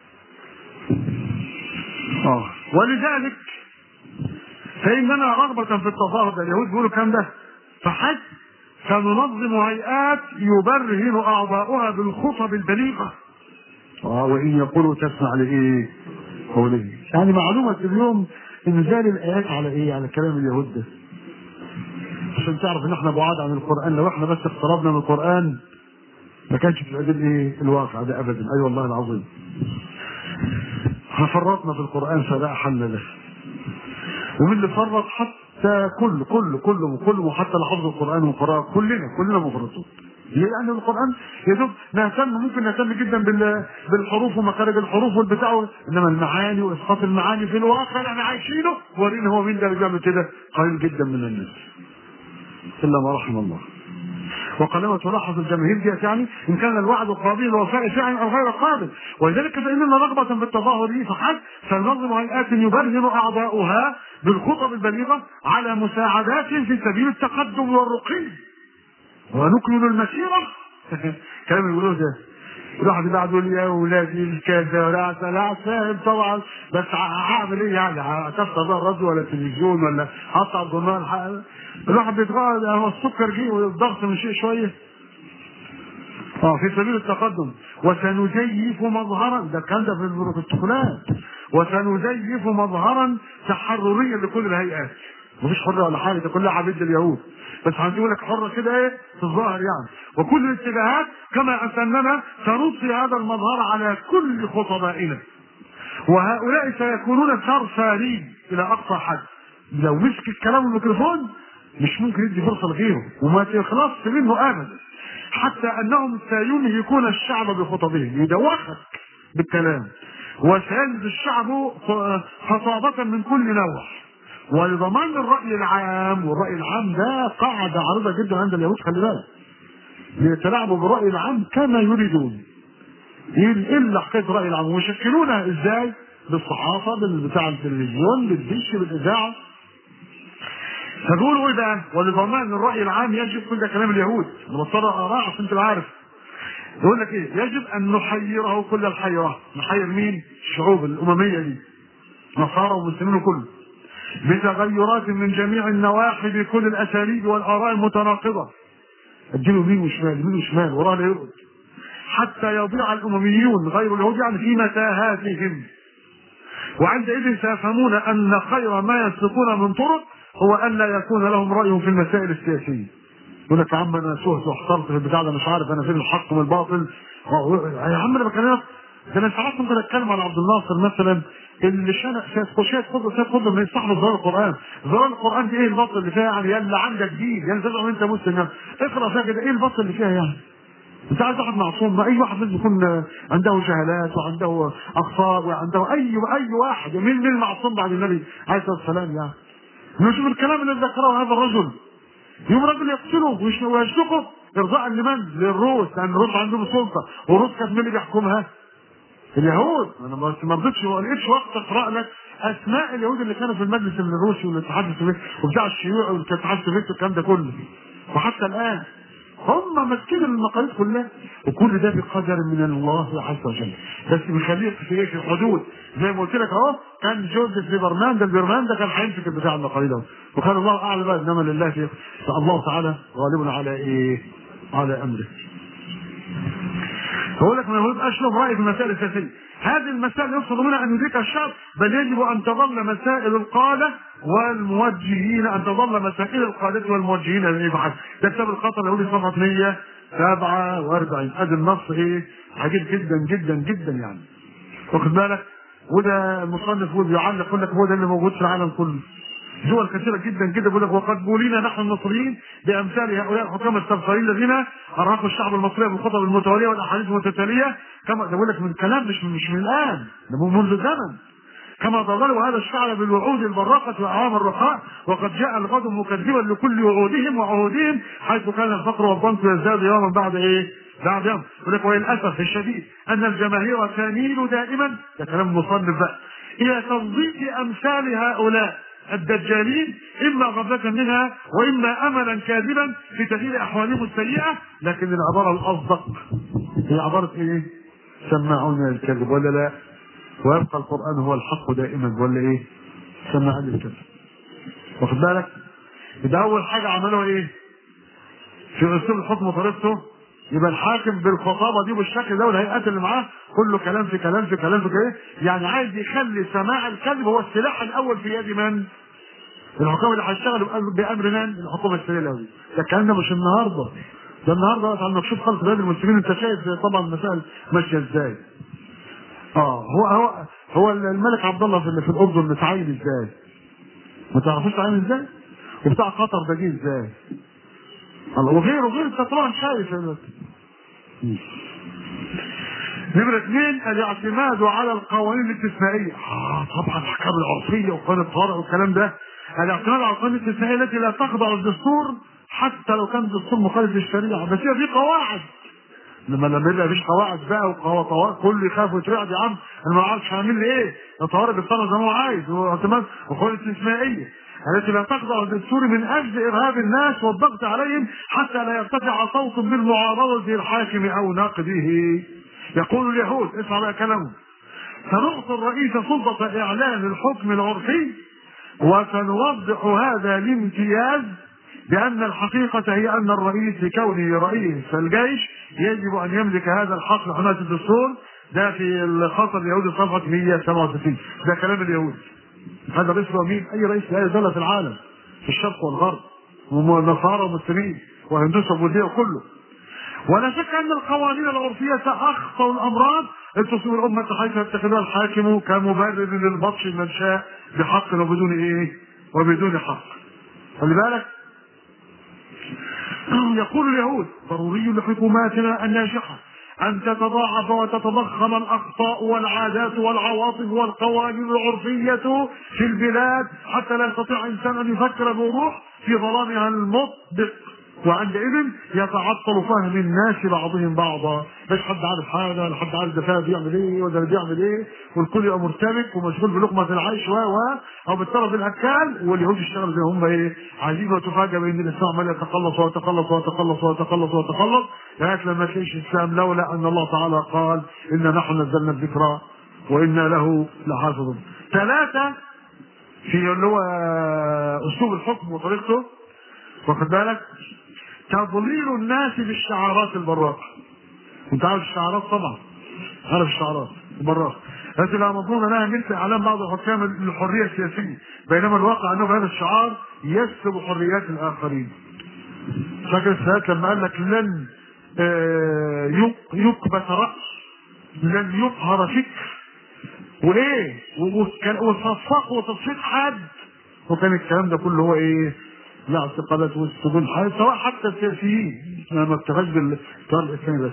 اه ولذلك فإننا رغبة في التظاهر ده اليهود بيقولوا الكلام ده فحج سننظم هيئات يبرهن أعضاؤها بالخطب البليغة اه وإن يقولوا تسمع لإيه؟ قوله يعني معلومة اليوم إنزال الآيات على إيه؟ على كلام اليهود ده عشان تعرف إن إحنا بعاد عن القرآن لو إحنا بس اقتربنا من القرآن ما كانش في الأدب إيه؟ الواقع ده أبدا أي أيوة والله العظيم فرطنا في القرآن فلا حل له ومن اللي فرط حتى كل كل كل كل وحتى لحفظ القرآن والقراءة كلنا كلنا مفرطون ليه؟ لأن القرآن يا دوب نهتم ممكن نهتم جدا بال- بالحروف ومخارج الحروف والبتاع إنما المعاني وإسقاط المعاني في الواقع اللي احنا عايشينه ورينا هو مين ده اللي بيعمل كده قليل جدا من الناس إلا ما رحم الله وقلما تلاحظ الجماهير ديت يعني ان كان الوعد قابل وفاء فعلا او غير قابل ولذلك فاننا رغبه في التظاهر به فحسب سننظم هيئات يبرهن اعضاؤها بالخطب البليغه على مساعدات في سبيل التقدم والرقي ونكمل المسيره كلام اللي بيقولوه ده الواحد بعد يقول يا ولادي الكذا لا لا فاهم طبعا بس ع- هعمل ايه يعني هكسر بقى الراديو ولا التلفزيون ولا هقطع الجرنال ح- الواحد بيتغير هو السكر جه والضغط من شيء شويه اه في سبيل التقدم وسنزيف مظهرا ده الكلام ده في البروتوكولات وسنزيف مظهرا تحرريا لكل الهيئات مفيش حريه ولا حاجه ده كلها عبيد اليهود بس هنقول لك حره كده ايه في الظاهر يعني وكل الاتجاهات كما اننا سنطفي هذا المظهر على كل خطبائنا وهؤلاء سيكونون سرسارين الى اقصى حد لو مسك الكلام الميكروفون مش ممكن يدي فرصه لغيره وما تخلصش منه ابدا حتى انهم سينهكون الشعب بخطبهم يدوخك بالكلام وسيجد الشعب خطابة من كل نوع ولضمان الرأي العام والرأي العام ده قاعدة عريضة جدا عند اليهود خلي بالك يتلاعبوا بالرأي العام كما يريدون الا حكايه الراي العام ويشكلونها ازاي؟ بالصحافه بالبتاع التلفزيون بالدش بالاذاعه فدول ايه بقى؟ ولضمان الراي العام يجب كل ده كلام اليهود انا بضطر اقراه عشان تبقى عارف يقول لك ايه؟ يجب ان نحيره كل الحيرات نحير مين؟ الشعوب الامميه دي نصارى ومسلمين كله بتغيرات من جميع النواحي بكل الاساليب والاراء المتناقضه اديله يمين وشمال يمين وشمال وراه لا يرقد حتى يضيع الامميون غير اليهود يعني في متاهاتهم وعندئذ سيفهمون ان خير ما يسلكون من طرق هو ان لا يكون لهم راي في المسائل السياسيه يقول لك يا عم انا سهت واحترت في البتاع ده مش عارف انا فين الحق من الباطل يا عم انا بكلمك ده انا ساعات ممكن اتكلم عن عبد الناصر مثلا اللي شنق سيد شيخ خضر سيد خضر من صاحب ظاهر القران ظاهر القران دي ايه الباطل اللي فيها يعني يلا عندك دين يعني تزعم انت مسلم يعني اقرا فيها كده ايه الباطل اللي فيها يعني انت عايز واحد معصوم ما اي واحد لازم يكون عنده جهالات وعنده اخطاء وعنده اي اي واحد مين مين المعصوم بعد النبي عليه الصلاه والسلام يعني نشوف الكلام اللي ذكره هذا الرجل يوم رجل يقتله ويش- ويشنقه ارضاء لمن؟ للروس لان الروس عندهم سلطه والروس كانت مين اللي بيحكمها؟ اليهود انا ما ما رضيتش ما لقيتش وقت اقرا لك اسماء اليهود اللي كانوا في المجلس الروسي والاتحاد السوفيتي وبتاع الشيوعي والاتحاد السوفيتي والكلام ده كله وحتى الان هم ماسكين المقاليد كلها وكل ده بقدر من الله عز وجل بس بيخليك في ايه في الحدود زي ما قلت لك اهو كان جوزيف ليبرمان ده البرمان ده كان هيمسك البتاع المقاليد اهو وكان الله اعلم بقى انما لله في فالله تعالى غالب على ايه؟ على امره بقول لك ما يبقاش لهم راي في المسائل السياسيه هذه المسائل يقصد منها ان يدركها الشعب بل يجب ان تظل مسائل القاده والموجهين ان تظل مسائل القاده والموجهين للابحاث ده كتاب الخطر اليهودي صفحه 147 ادي النص ايه عجيب جدا جدا جدا يعني واخد بالك وده المصنف هو بيعلق يقول لك هو ده اللي موجود في العالم كله دول كثيره جدا جدا بيقول لك وقد بولينا نحن المصريين بامثال هؤلاء الحكام السرساريين الذين ارهقوا الشعب المصري بالخطب المتواليه والاحاديث المتتاليه كما ده بيقول لك من كلام مش مش من الان ده منذ زمن كما ضللوا هذا الشعب بالوعود البراقة وأعوام الرخاء وقد جاء الغد مكذبا لكل وعودهم وعهودهم حيث كان الفقر والضنك يزداد يوما بعد ايه؟ بعد يوم يقول لك وللاسف الشديد ان الجماهير تميل دائما ده كلام مصنف بقى الى تنظيف امثال هؤلاء الدجالين اما غفلة منها واما املا كاذبا في تغيير احوالهم السيئه لكن العباره الاصدق هي عباره ايه؟ سماعون الكذب ولا لا؟ ويبقى القران هو الحق دائما ولا ايه؟ سماعون الكذب واخد بالك؟ ده اول حاجه عملوها ايه؟ في اسلوب الحكم وطريقته يبقى الحاكم بالخطابه دي بالشكل ده والهيئات اللي معاه كله كلام في كلام في كلام في كده يعني عايز يخلي سماع الكذب هو السلاح الاول في يد من؟ الحكام اللي هيشتغلوا بامر من؟ الحكومه السريه دي ده الكلام ده مش النهارده ده النهارده وقت على المكشوف خالص بلاد المسلمين انت شايف طبعا المسائل ماشيه ازاي اه هو هو هو الملك عبد الله في, في الاردن متعين ازاي؟ ما تعرفوش تعين ازاي؟ وبتاع قطر ده جه ازاي؟ الله وغيره غير انت طبعا شايف نمرة اثنين الاعتماد على القوانين الاستثنائية. اه طبعا الاحكام العرفية وقانون الطوارئ والكلام ده. الاعتماد على القوانين الاستثنائية التي لا تخضع للدستور حتى لو كان الدستور مخالف للشريعة، بس هي في قواعد. لما لما يبقى مفيش قواعد بقى وطوارئ كله يخاف ويترعد يا عم انا ما اعرفش هعمل لي ايه؟ الطوارئ بيتصرف زي ما هو عايز واعتماد وقوانين استثنائية. التي لا تخضع للدستور من اجل ارهاب الناس والضغط عليهم حتى لا يرتفع صوت بالمعارضه الحاكم او ناقده. يقول اليهود اسمع بقى كلامهم سنعطي الرئيس سلطه اعلان الحكم العرفي وسنوضح هذا الامتياز بأن الحقيقة هي أن الرئيس لكونه رئيس الجيش يجب أن يملك هذا الحق لحماية الدستور ده في الخطر اليهودي صفحة 167 ده كلام اليهود هذا رئيس مين؟ اي رئيس لاي دوله في العالم في الشرق والغرب ونصارى ومسلمين وهندوس وبوذيه وكله ولا شك ان القوانين العرفيه اخطر الامراض ان تصيب الامه حيث يتخذها الحاكم كمبرر للبطش من شاء بحق وبدون ايه؟ وبدون حق. خلي بالك يقول اليهود ضروري لحكوماتنا الناجحه أن تتضاعف وتتضخم الأخطاء والعادات والعواطف والقوانين العرفية في البلاد حتى لا يستطيع إنسان أن يفكر بوضوح في ظلامها المطبق وعندئذ يتعطل فهم الناس بعضهم بعضا مش حد عارف حاجه ولا حد عارف ده بيعمل ايه ولا ده بيعمل ايه والكل يبقى مرتبك ومشغول بلقمه العيش و و او بالطرف الاكال واليهود يشتغلوا زي هم ايه عايزين وتفاجئ بان الاسلام عمال يتقلص ويتقلص ويتقلص ويتقلص ويتقلص لغايه لما تلاقيش الاسلام لولا ان الله تعالى قال انا نحن نزلنا الذكر وانا له لحافظون ثلاثه في اللي هو اسلوب الحكم وطريقته واخد بالك تضليل الناس بالشعارات البراقة انت عارف الشعارات طبعا عارف الشعارات البراقة لكن لا مظنون انها مثل اعلام بعض الحكام الحريه السياسيه بينما الواقع انه هذا الشعار يسلب حريات الاخرين فاكر السادات لما قال لك لن يكبت راس لن يقهر فكر وايه وصفق وتصفيق حد وكان الكلام ده كله هو ايه الاعتقالات والسجون سواء حتى السياسيين ما اكتفاش بالتيار الاسلامي بس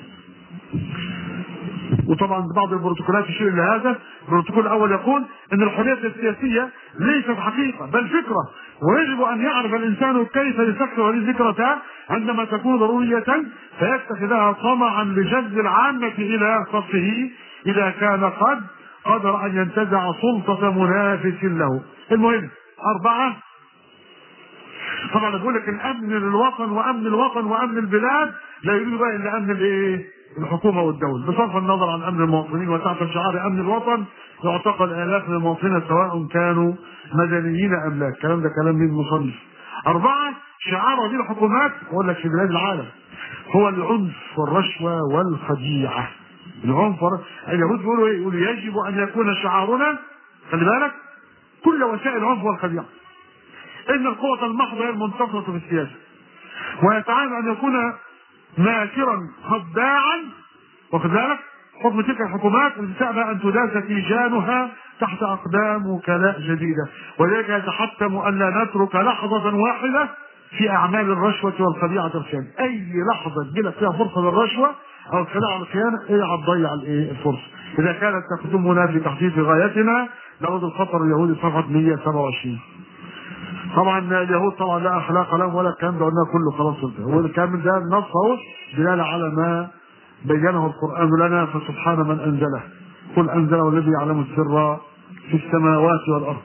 وطبعا بعض البروتوكولات تشير الى هذا البروتوكول الاول يقول ان الحريه السياسيه ليست حقيقه بل فكره ويجب ان يعرف الانسان كيف يسكر هذه الفكره عندما تكون ضروريه فيتخذها طمعا لجذب العامه الى صفه اذا كان قد قدر ان ينتزع سلطه منافس له المهم اربعه طبعا بقول لك الامن للوطن وامن الوطن وامن البلاد لا يريد بقى الا امن الايه؟ الحكومه والدوله بصرف النظر عن امن المواطنين وتحت شعار امن الوطن يعتقل الاف من المواطنين سواء كانوا مدنيين ام لا الكلام ده كلام من المصنف اربعه شعار هذه الحكومات اقول لك في بلاد العالم هو العنف والرشوه والخديعه العنف والرشوة. اليهود بيقولوا ايه؟ يقولوا يجب ان يكون شعارنا خلي بالك كل وسائل العنف والخديعه ان القوة المحضة هي المنتصرة في السياسة ويتعين ان يكون ماكرا خداعا واخد بالك حكم تلك الحكومات التي تأبى ان تداس تيجانها تحت اقدام وكلاء جديده ولذلك يتحتم ان لا نترك لحظه واحده في اعمال الرشوه والخديعه والخيانه اي لحظه تجيلك فيها فرصه للرشوه او الخداع والخيانه اوعى تضيع الايه الفرصه اذا كانت تخدمنا في تحقيق غايتنا نعود الخطر اليهودي صفحه 127 طبعا اليهود طبعا لا اخلاق لهم ولا الكلام ده قلنا كله خلاص انتهى هو الكلام ده النص اهو دلاله على ما بينه القران لنا فسبحان من انزله قل انزله الذي يعلم السر في السماوات والارض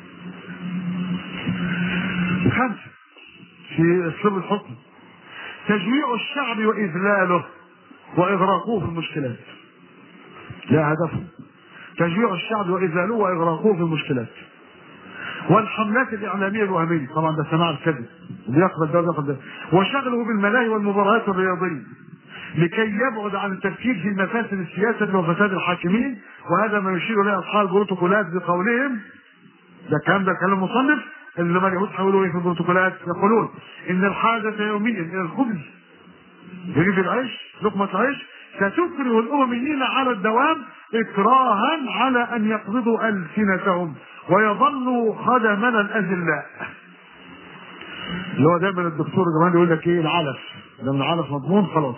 خمسه في سر الحكم تجويع الشعب واذلاله واغراقه في المشكلات لا هدفه تجويع الشعب واذلاله واغراقه في المشكلات والحملات الاعلاميه الوهميه طبعا ده سماع الكذب بيقبل ده ويقبل ده وشغله بالملاهي والمباريات الرياضيه لكي يبعد عن التفكير في مفاسد السياسه وفساد الحاكمين وهذا ما يشير اليه اصحاب البروتوكولات بقولهم ده الكلام ده كلام مصنف اللي لما اليهود حولوا ايه في البروتوكولات يقولون ان الحاجه يوميا الى الخبز رغيف العيش لقمه العيش ستكره الامميين على الدوام اكراها على ان يقبضوا السنتهم ويظلوا خدمنا الاذلاء اللي هو دايما الدكتور زمان يقول لك ايه العلف لما العلف مضمون خلاص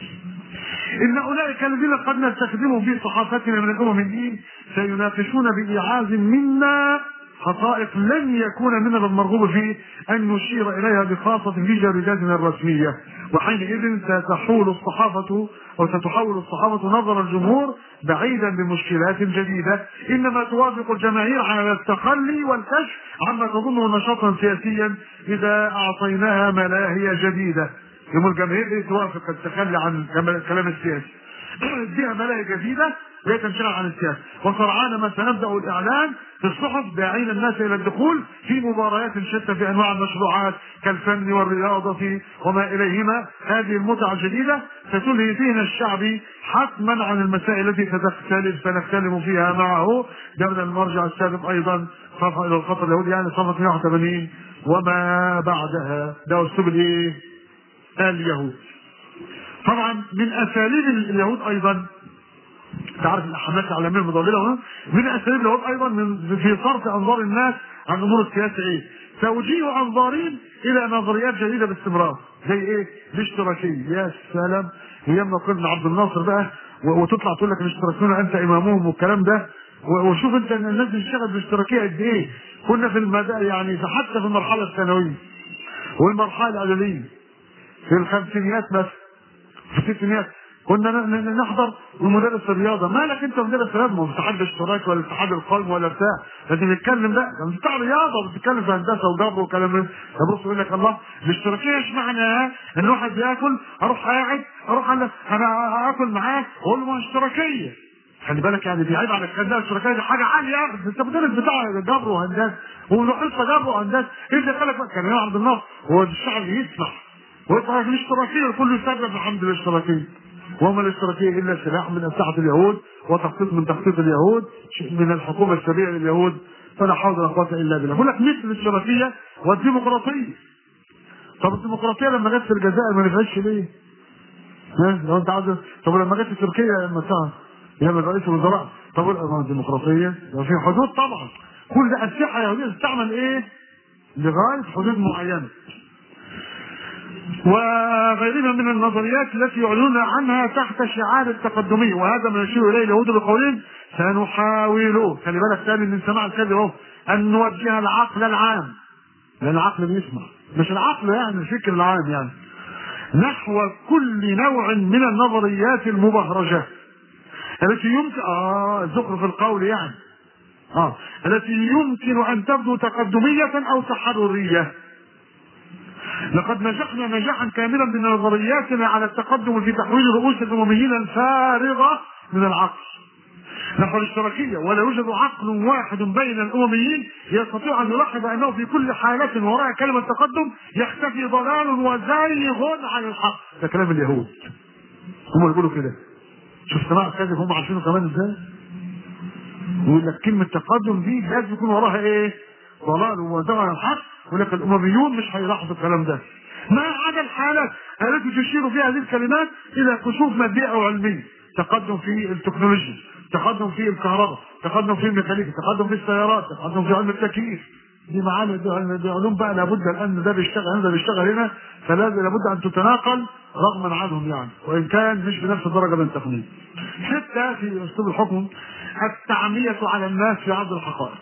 ان اولئك الذين قد نستخدمهم في صحافتنا من الامميين سيناقشون بايعاز منا حقائق لن يكون من المرغوب فيه ان نشير اليها بخاصه في جريدتنا الرسميه وحينئذ ستحول الصحافه او ستحول الصحافه نظر الجمهور بعيدا بمشكلات جديده انما توافق الجماهير على التخلي والكشف عما تظنه نشاطا سياسيا اذا اعطيناها ملاهي جديده يوم الجماهير ايه توافق التخلي عن الكلام السياسي اديها ملاهي جديده وهي تنشرها عن السياسه وسرعان ما سنبدا الاعلان في الصحف داعين الناس الى الدخول في مباريات شتى في انواع المشروعات كالفن والرياضه وما اليهما هذه المتعه الجديده ستلهي ذهن الشعب حتما عن المسائل التي ستختلف سنختلف فيها معه ده من المرجع السابق ايضا صفحه الى الخطر اليهودي يعني صفحه 181 وما بعدها ده اسلوب الايه؟ اليهود طبعا من اساليب اليهود ايضا تعرف الحملات الاعلاميه المضلله من اساليب اليهود ايضا من في صرف انظار الناس عن امور السياسه ايه؟ توجيه انظارهم الى نظريات جديده باستمرار زي ايه؟ الاشتراكيه يا سلام ايام ما كنا عبد الناصر بقى وتطلع تقول لك الاشتراكيون انت امامهم والكلام ده وشوف انت الناس بتشتغل بالاشتراكيه قد ايه؟ كنا في المدى يعني حتى في المرحله الثانويه والمرحله الاعداديه في الخمسينيات مثلا في الستينيات كنا نحضر ومدرس الرياضه مالك انت مدرس رياضه ما اتحاد الاشتراك ولا الاتحاد القومي ولا بتاع لازم نتكلم بقى ده بتاع رياضه وبتتكلم في هندسه وجبر وكلام من ده بص يقول لك الله الاشتراكيه ايش معناها؟ ان واحد بياكل اروح قاعد اروح انا انا اكل معاه واقول له ما اشتراكيه خلي بالك يعني بيعيب على الكلام ده الاشتراكيه دي حاجه عاليه انت مدرس بتاع جبر وهندسه وله حصه جبر وهندسه ايه اللي خلك كان يا عبد الناصر هو الشعب يسمح ويطلع في الاشتراكيه الكل يسبب الحمد للاشتراكيه وما الاشتراكيه الا سلاح من اسلحه اليهود وتخطيط من تخطيط اليهود من الحكومه السريه لليهود فلا حول ولا قوه الا بالله بقول لك مثل الاشتراكيه والديمقراطيه طب الديمقراطيه لما جت في الجزائر ما نفعتش ليه؟ ها لو انت عاوز طب لما جت في تركيا لما ساعه يا من رئيس الوزراء طب الديمقراطيه لو في حدود طبعا كل ده اسلحه يهوديه تستعمل ايه؟ لغايه حدود معينه وغيرها من النظريات التي يعلنون عنها تحت شعار التقدمية وهذا ما يشير اليه اليهود بقولهم سنحاول خلي بالك تاني من سماع الكذب اهو ان نوجه العقل العام لان العقل بيسمع مش العقل يعني الفكر العام يعني نحو كل نوع من النظريات المبهرجة التي يمكن اه زخرف القول يعني اه التي يمكن ان تبدو تقدمية او تحررية لقد نجحنا نجاحا كاملا بنظرياتنا على التقدم في تحويل رؤوس الامميين الفارغه من العقل نحو الاشتراكيه ولا يوجد عقل واحد بين الامميين يستطيع ان يلاحظ انه في كل حاله وراء كلمه تقدم يختفي ضلال وزايغ عن الحق ده كلام اليهود هم اللي بيقولوا كده شوف سماع الكذب هم عارفينه كمان ازاي يقول لك كلمه تقدم دي لازم يكون وراها ايه ضلال وزايغ عن الحق ولكن الامميون مش هيلاحظوا الكلام ده ما عدا الحالات التي تشير فيها هذه الكلمات الى كشوف ماديه او علميه تقدم في التكنولوجيا تقدم في الكهرباء تقدم في الميكانيكا تقدم في السيارات تقدم في علم التكييف دي معانا دي, دي علوم بقى لابد الان ده بيشتغل هنا ده بيشتغل هنا فلازم لابد ان تتناقل رغما عنهم يعني وان كان مش بنفس الدرجه من التقنين. سته في اسلوب الحكم التعميه على الناس في عرض الحقائق.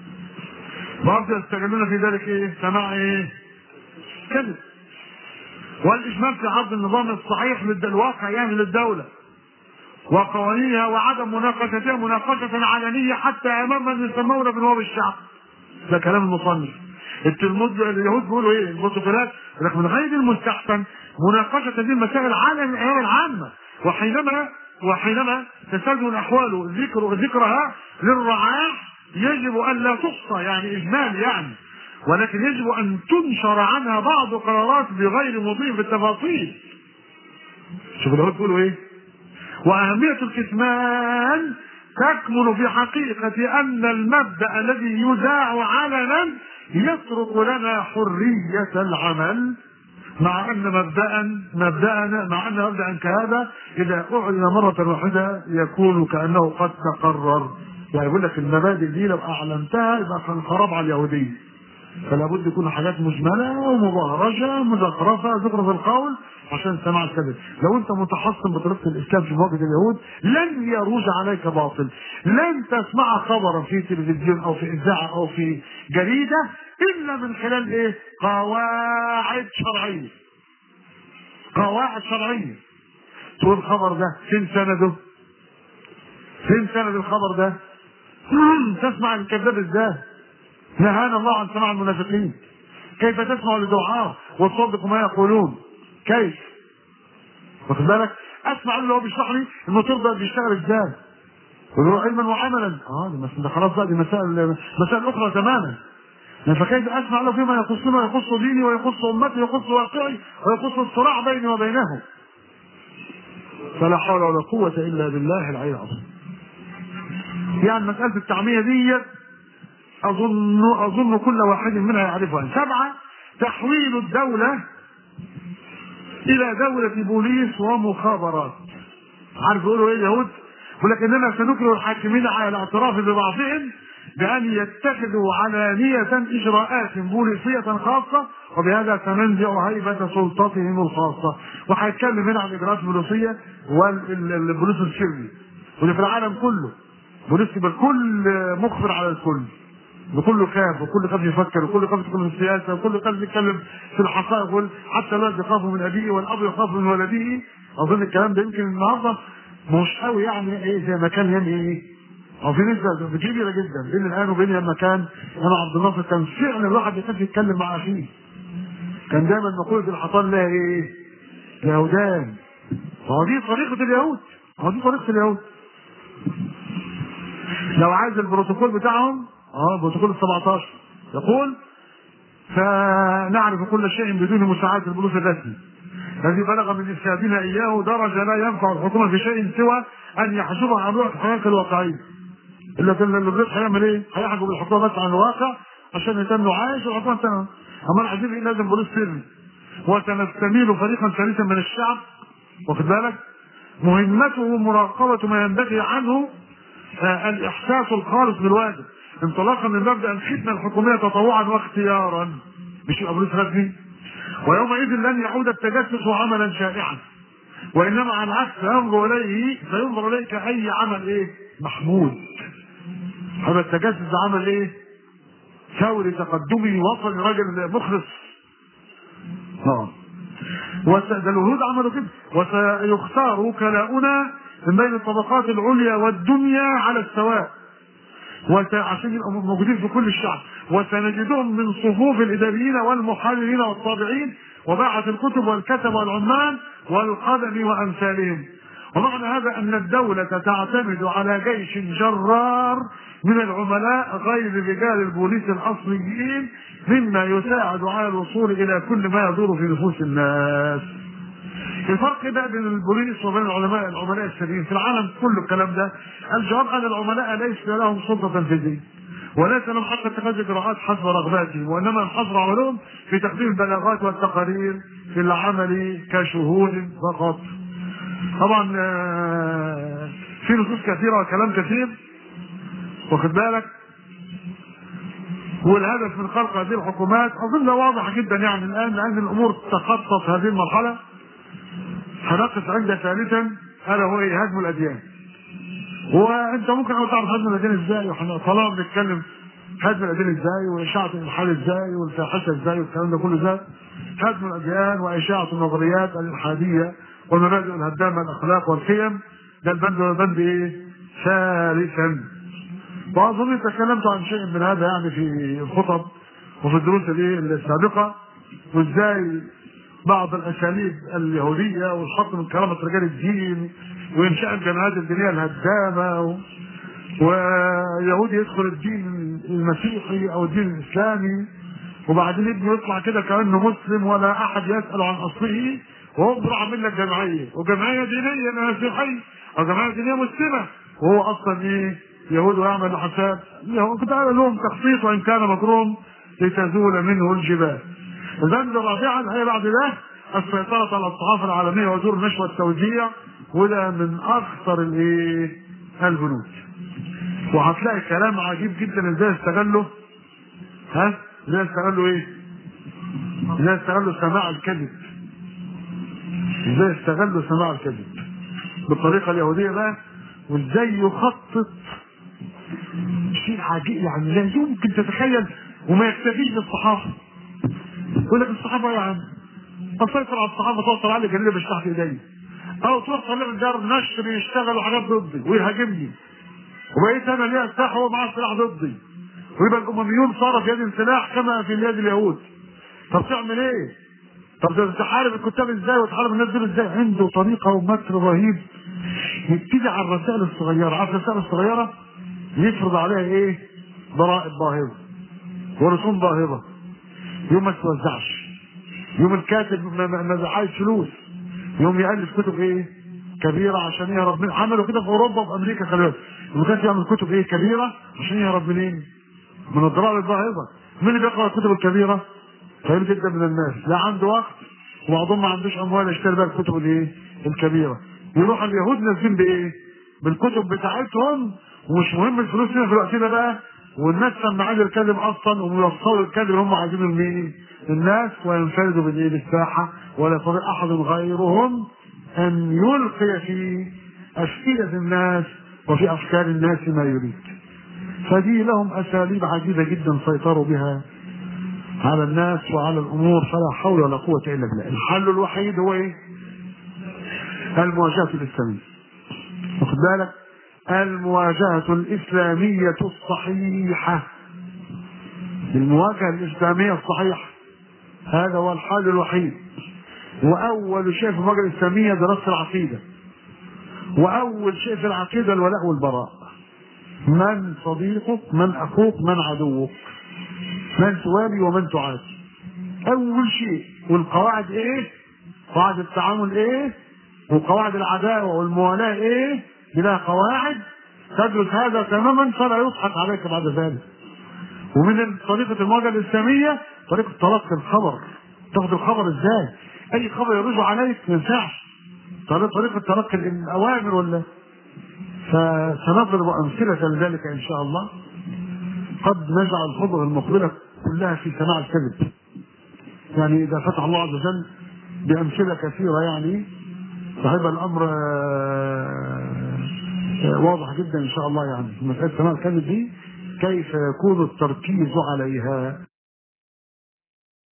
برضه يستغلون في ذلك ايه؟ سماع ايه؟ كذب. والاجمال في عرض النظام الصحيح للواقع يعني للدوله. وقوانينها وعدم مناقشتها مناقشه علنيه حتى امام من يسمون بنواب الشعب. ده كلام المصنف التلمود اليهود بيقولوا ايه البروتوكولات لكن من غير المستحسن مناقشه هذه المسائل على الايام العامه وحينما وحينما تستلزم الاحوال ذكر ذكرها للرعاة يجب ان لا تحصى يعني اجمال يعني ولكن يجب ان تنشر عنها بعض قرارات بغير مضي في التفاصيل شوف اليهود بيقولوا ايه واهميه الكتمان تكمن في حقيقة أن المبدأ الذي يذاع علنا يترك لنا حرية العمل مع أن مبدأ مبدأنا مع أن مبدأ كهذا إذا أعلن مرة واحدة يكون كأنه قد تقرر يعني يقول لك المبادئ دي لو أعلنتها يبقى كان خراب على اليهودية فلا بد يكون حاجات مجملة ومبهرجة مزخرفة ذكر في القول عشان سماع الكذب لو انت متحصن بطريقة الاسلام في مواجهة اليهود لن يروج عليك باطل لن تسمع خبرا في تلفزيون او في اذاعة او في جريدة الا من خلال ايه قواعد شرعية قواعد شرعية تقول الخبر ده فين سنده فين سند الخبر ده تسمع الكذاب ازاي نهانا الله عن سماع المنافقين كيف تسمع لدعاء وتصدق ما يقولون كيف واخد بالك اسمع اللي هو بيشرح لي الموتور ده بيشتغل ازاي ويقول علما وعملا اه ده مس- ده خلاص بقى دي مسائل مسائل اخرى تماما فكيف اسمع له فيما يخصني ويخص ديني ويخص امتي ويخص واقعي ويخص الصراع بيني وبينهم فلا حول ولا قوة إلا بالله العلي العظيم. يعني مسألة التعمية دي أظن أظن كل واحد منها يعرفها. سبعة تحويل الدولة إلى دولة بوليس ومخابرات. عارف يقولوا إيه اليهود؟ يقول لك إننا سنكره الحاكمين على الاعتراف ببعضهم بأن يتخذوا علانية إجراءات بوليسية خاصة وبهذا سننزع هيبة سلطتهم الخاصة وهيتكلم هنا عن الإجراءات البوليسية والبوليس السري واللي في العالم كله بوليس يبقى الكل مخبر على الكل وكله خاف وكل خاف يفكر وكل خاف يدخل في السياسه وكل خاف يتكلم في الحقائق وال- حتى الولد يخاف من ابيه والاب يخاف من ولده اظن الكلام ده يمكن النهارده مش قوي يعني ايه زي ما كان يعني ايه او في نسبه كبيره جدا بين الان وبين لما كان انا عبد الناصر كان فعلا الواحد يخاف يتكلم مع اخيه كان دايما مقولة الحصان لها ايه؟ يهودان هو دي طريقة اليهود هو دي طريقة اليهود لو عايز البروتوكول بتاعهم اه البروتوكول ال 17 يقول فنعرف كل شيء بدون مساعدة البوليس الرسمي الذي بلغ من إرشادنا إياه درجة لا ينفع الحكومة في شيء سوى أن يحجبها عن رؤية الحقائق الواقعية إلا كان البوليس هيعمل إيه؟ هيحجب الحكومة بس عن الواقع عشان يتم عايش والحكومة تمام أما العجيب إيه لازم بوليس سري وسنستميل فريقا ثالثا من الشعب واخد بالك مهمته مراقبة ما ينبغي عنه آه، الإحساس الخالص بالواجب انطلاقا من مبدأ الخدمة الحكومية تطوعا واختيارا مش يبقى بوليس رسمي ويومئذ لن يعود التجسس عملا شائعا وإنما على العكس ينظر إليه سينظر إليه كأي عمل إيه محمود هذا التجسس عمل إيه ثوري تقدمي وطني راجل مخلص نعم وس- ده الوهود عملوا كده وسيختار وكلاؤنا من بين الطبقات العليا والدنيا على السواء وس- عشان يبقوا موجودين في كل الشعب وسنجدهم من صفوف الاداريين والمحررين والطابعين وباعة الكتب والكتب والعمال والقدم وامثالهم ومعنى هذا ان الدولة تعتمد على جيش جرار من العملاء غير رجال البوليس الاصليين مما يساعد على الوصول الى كل ما يدور في نفوس الناس. الفرق بقى بين البوليس وبين العلماء العملاء السريين في العالم كله الكلام ده الجواب ان العملاء ليس لهم سلطه تنفيذيه وليس لهم حق اتخاذ اجراءات حسب رغباتهم وانما انحصر عملهم في تقديم البلاغات والتقارير في العمل كشهود فقط طبعا آه، في نصوص كثيره وكلام كثير واخد بالك والهدف من خلق هذه الحكومات اظن واضح جدا يعني الان لان الامور تخطت هذه المرحله هنقف عند ثالثا الا هو إيه؟ هدم الاديان وانت ممكن أن تعرف هدم الاديان ازاي واحنا طالما بنتكلم هدم الاديان ازاي واشاعه الالحاد ازاي والفاحشه ازاي والكلام ده كله ازاي هدم الاديان واشاعه النظريات الالحاديه والمبادئ الهدامه الاخلاق والقيم ده البند ده البند ايه؟ ثالثا واظن تكلمت عن شيء من هذا يعني في الخطب وفي الدروس الايه السابقه وازاي بعض الاساليب اليهوديه والحط من كرامه رجال الدين وانشاء الجماعات الدينيه الهدامه و... ويهودي يدخل الدين المسيحي او الدين الاسلامي وبعدين ابنه يطلع كده كانه مسلم ولا احد يسال عن اصله وهو بيروح عامل لك جمعيه وجمعيه دينيه مسيحيه او جمعيه دينيه مسلمه وهو اصلا ايه يهود ويعمل حساب كنت عامل لهم تخطيط وان كان مكروم لتزول منه الجبال البند رابعا هي بعد ده السيطرة على الصحافة العالمية ودور النشر والتوزيع وده من أخطر الإيه؟ البنود. وهتلاقي كلام عجيب جدا ازاي استغلوا ها؟ ازاي استغلوا ايه؟ ازاي استغلوا سماع الكذب. ازاي استغلوا سماع الكذب. بالطريقة اليهودية بقى وازاي يخطط شيء عجيب يعني لا يمكن تتخيل وما يكتفيش بالصحافة. يقول لك الصحافه يا عم اسيطر على الصحافه توصل علي جريده مش تحت ايدي او توصل لي دار نشر يشتغلوا حاجات ضدي ويهاجمني وبقيت انا ليا سلاح وهو معاه سلاح ضدي ويبقى الامميون صار في يد سلاح كما في يد اليهود طب تعمل ايه؟ طب تحارب الكتاب ازاي وتحارب الناس دول ازاي؟ عنده طريقه ومكر رهيب يبتدي على الرسائل الصغيره عارف الرسائل الصغيره يفرض عليها ايه؟ ضرائب باهظه ورسوم باهظه يوم ما توزعش يوم الكاتب ما, ما, ما عايز فلوس يوم يالف كتب ايه كبيره عشان يهرب من عملوا كده في اوروبا وفي امريكا خلي بالك الكاتب يعمل كتب ايه كبيره عشان يهرب منين؟ من الضرائب الباهظه مين اللي بيقرا الكتب الكبيره؟ قليل جدا من الناس لا عنده وقت وبعضهم ما عندوش اموال يشتري بقى الكتب الايه؟ الكبيره يروح اليهود نازلين بايه؟ بالكتب بتاعتهم ومش مهم الفلوس هنا في الوقت ده بقى والناس سمعان الكذب اصلا ويوصلوا الكذب اللي هم عايزينه لمين؟ الناس وينفردوا بالايه؟ بالساحه ولا يستطيع احد غيرهم ان يلقي في افئده الناس وفي افكار الناس ما يريد. فدي لهم اساليب عجيبه جدا سيطروا بها على الناس وعلى الامور فلا حول ولا قوه الا بالله. الحل الوحيد هو ايه؟ المواجهه الاسلاميه. واخد بالك؟ المواجهة الإسلامية الصحيحة المواجهة الإسلامية الصحيحة هذا هو الحل الوحيد وأول شيء في المواجهة الإسلامية دراسة العقيدة وأول شيء في العقيدة الولاء والبراء من صديقك من أخوك من عدوك من توالي ومن تعادي أول شيء والقواعد إيه؟ قواعد التعامل إيه؟ وقواعد العداوة والموالاة إيه؟ بلا قواعد تدرس هذا تماما فلا يضحك عليك بعد ذلك ومن طريقة المواجهة الإسلامية طريقة تلقي الخبر تاخد الخبر ازاي أي خبر يرد عليك ما ينفعش طريقة تلقي الأوامر ولا فسنضرب أمثلة لذلك إن شاء الله قد نجعل الخطبة المقبلة كلها في سماع الكذب يعني إذا فتح الله عز وجل بأمثلة كثيرة يعني فهيبقى الأمر واضح جدا ان شاء الله يعني مساله سماع الكذب دي كيف يكون التركيز عليها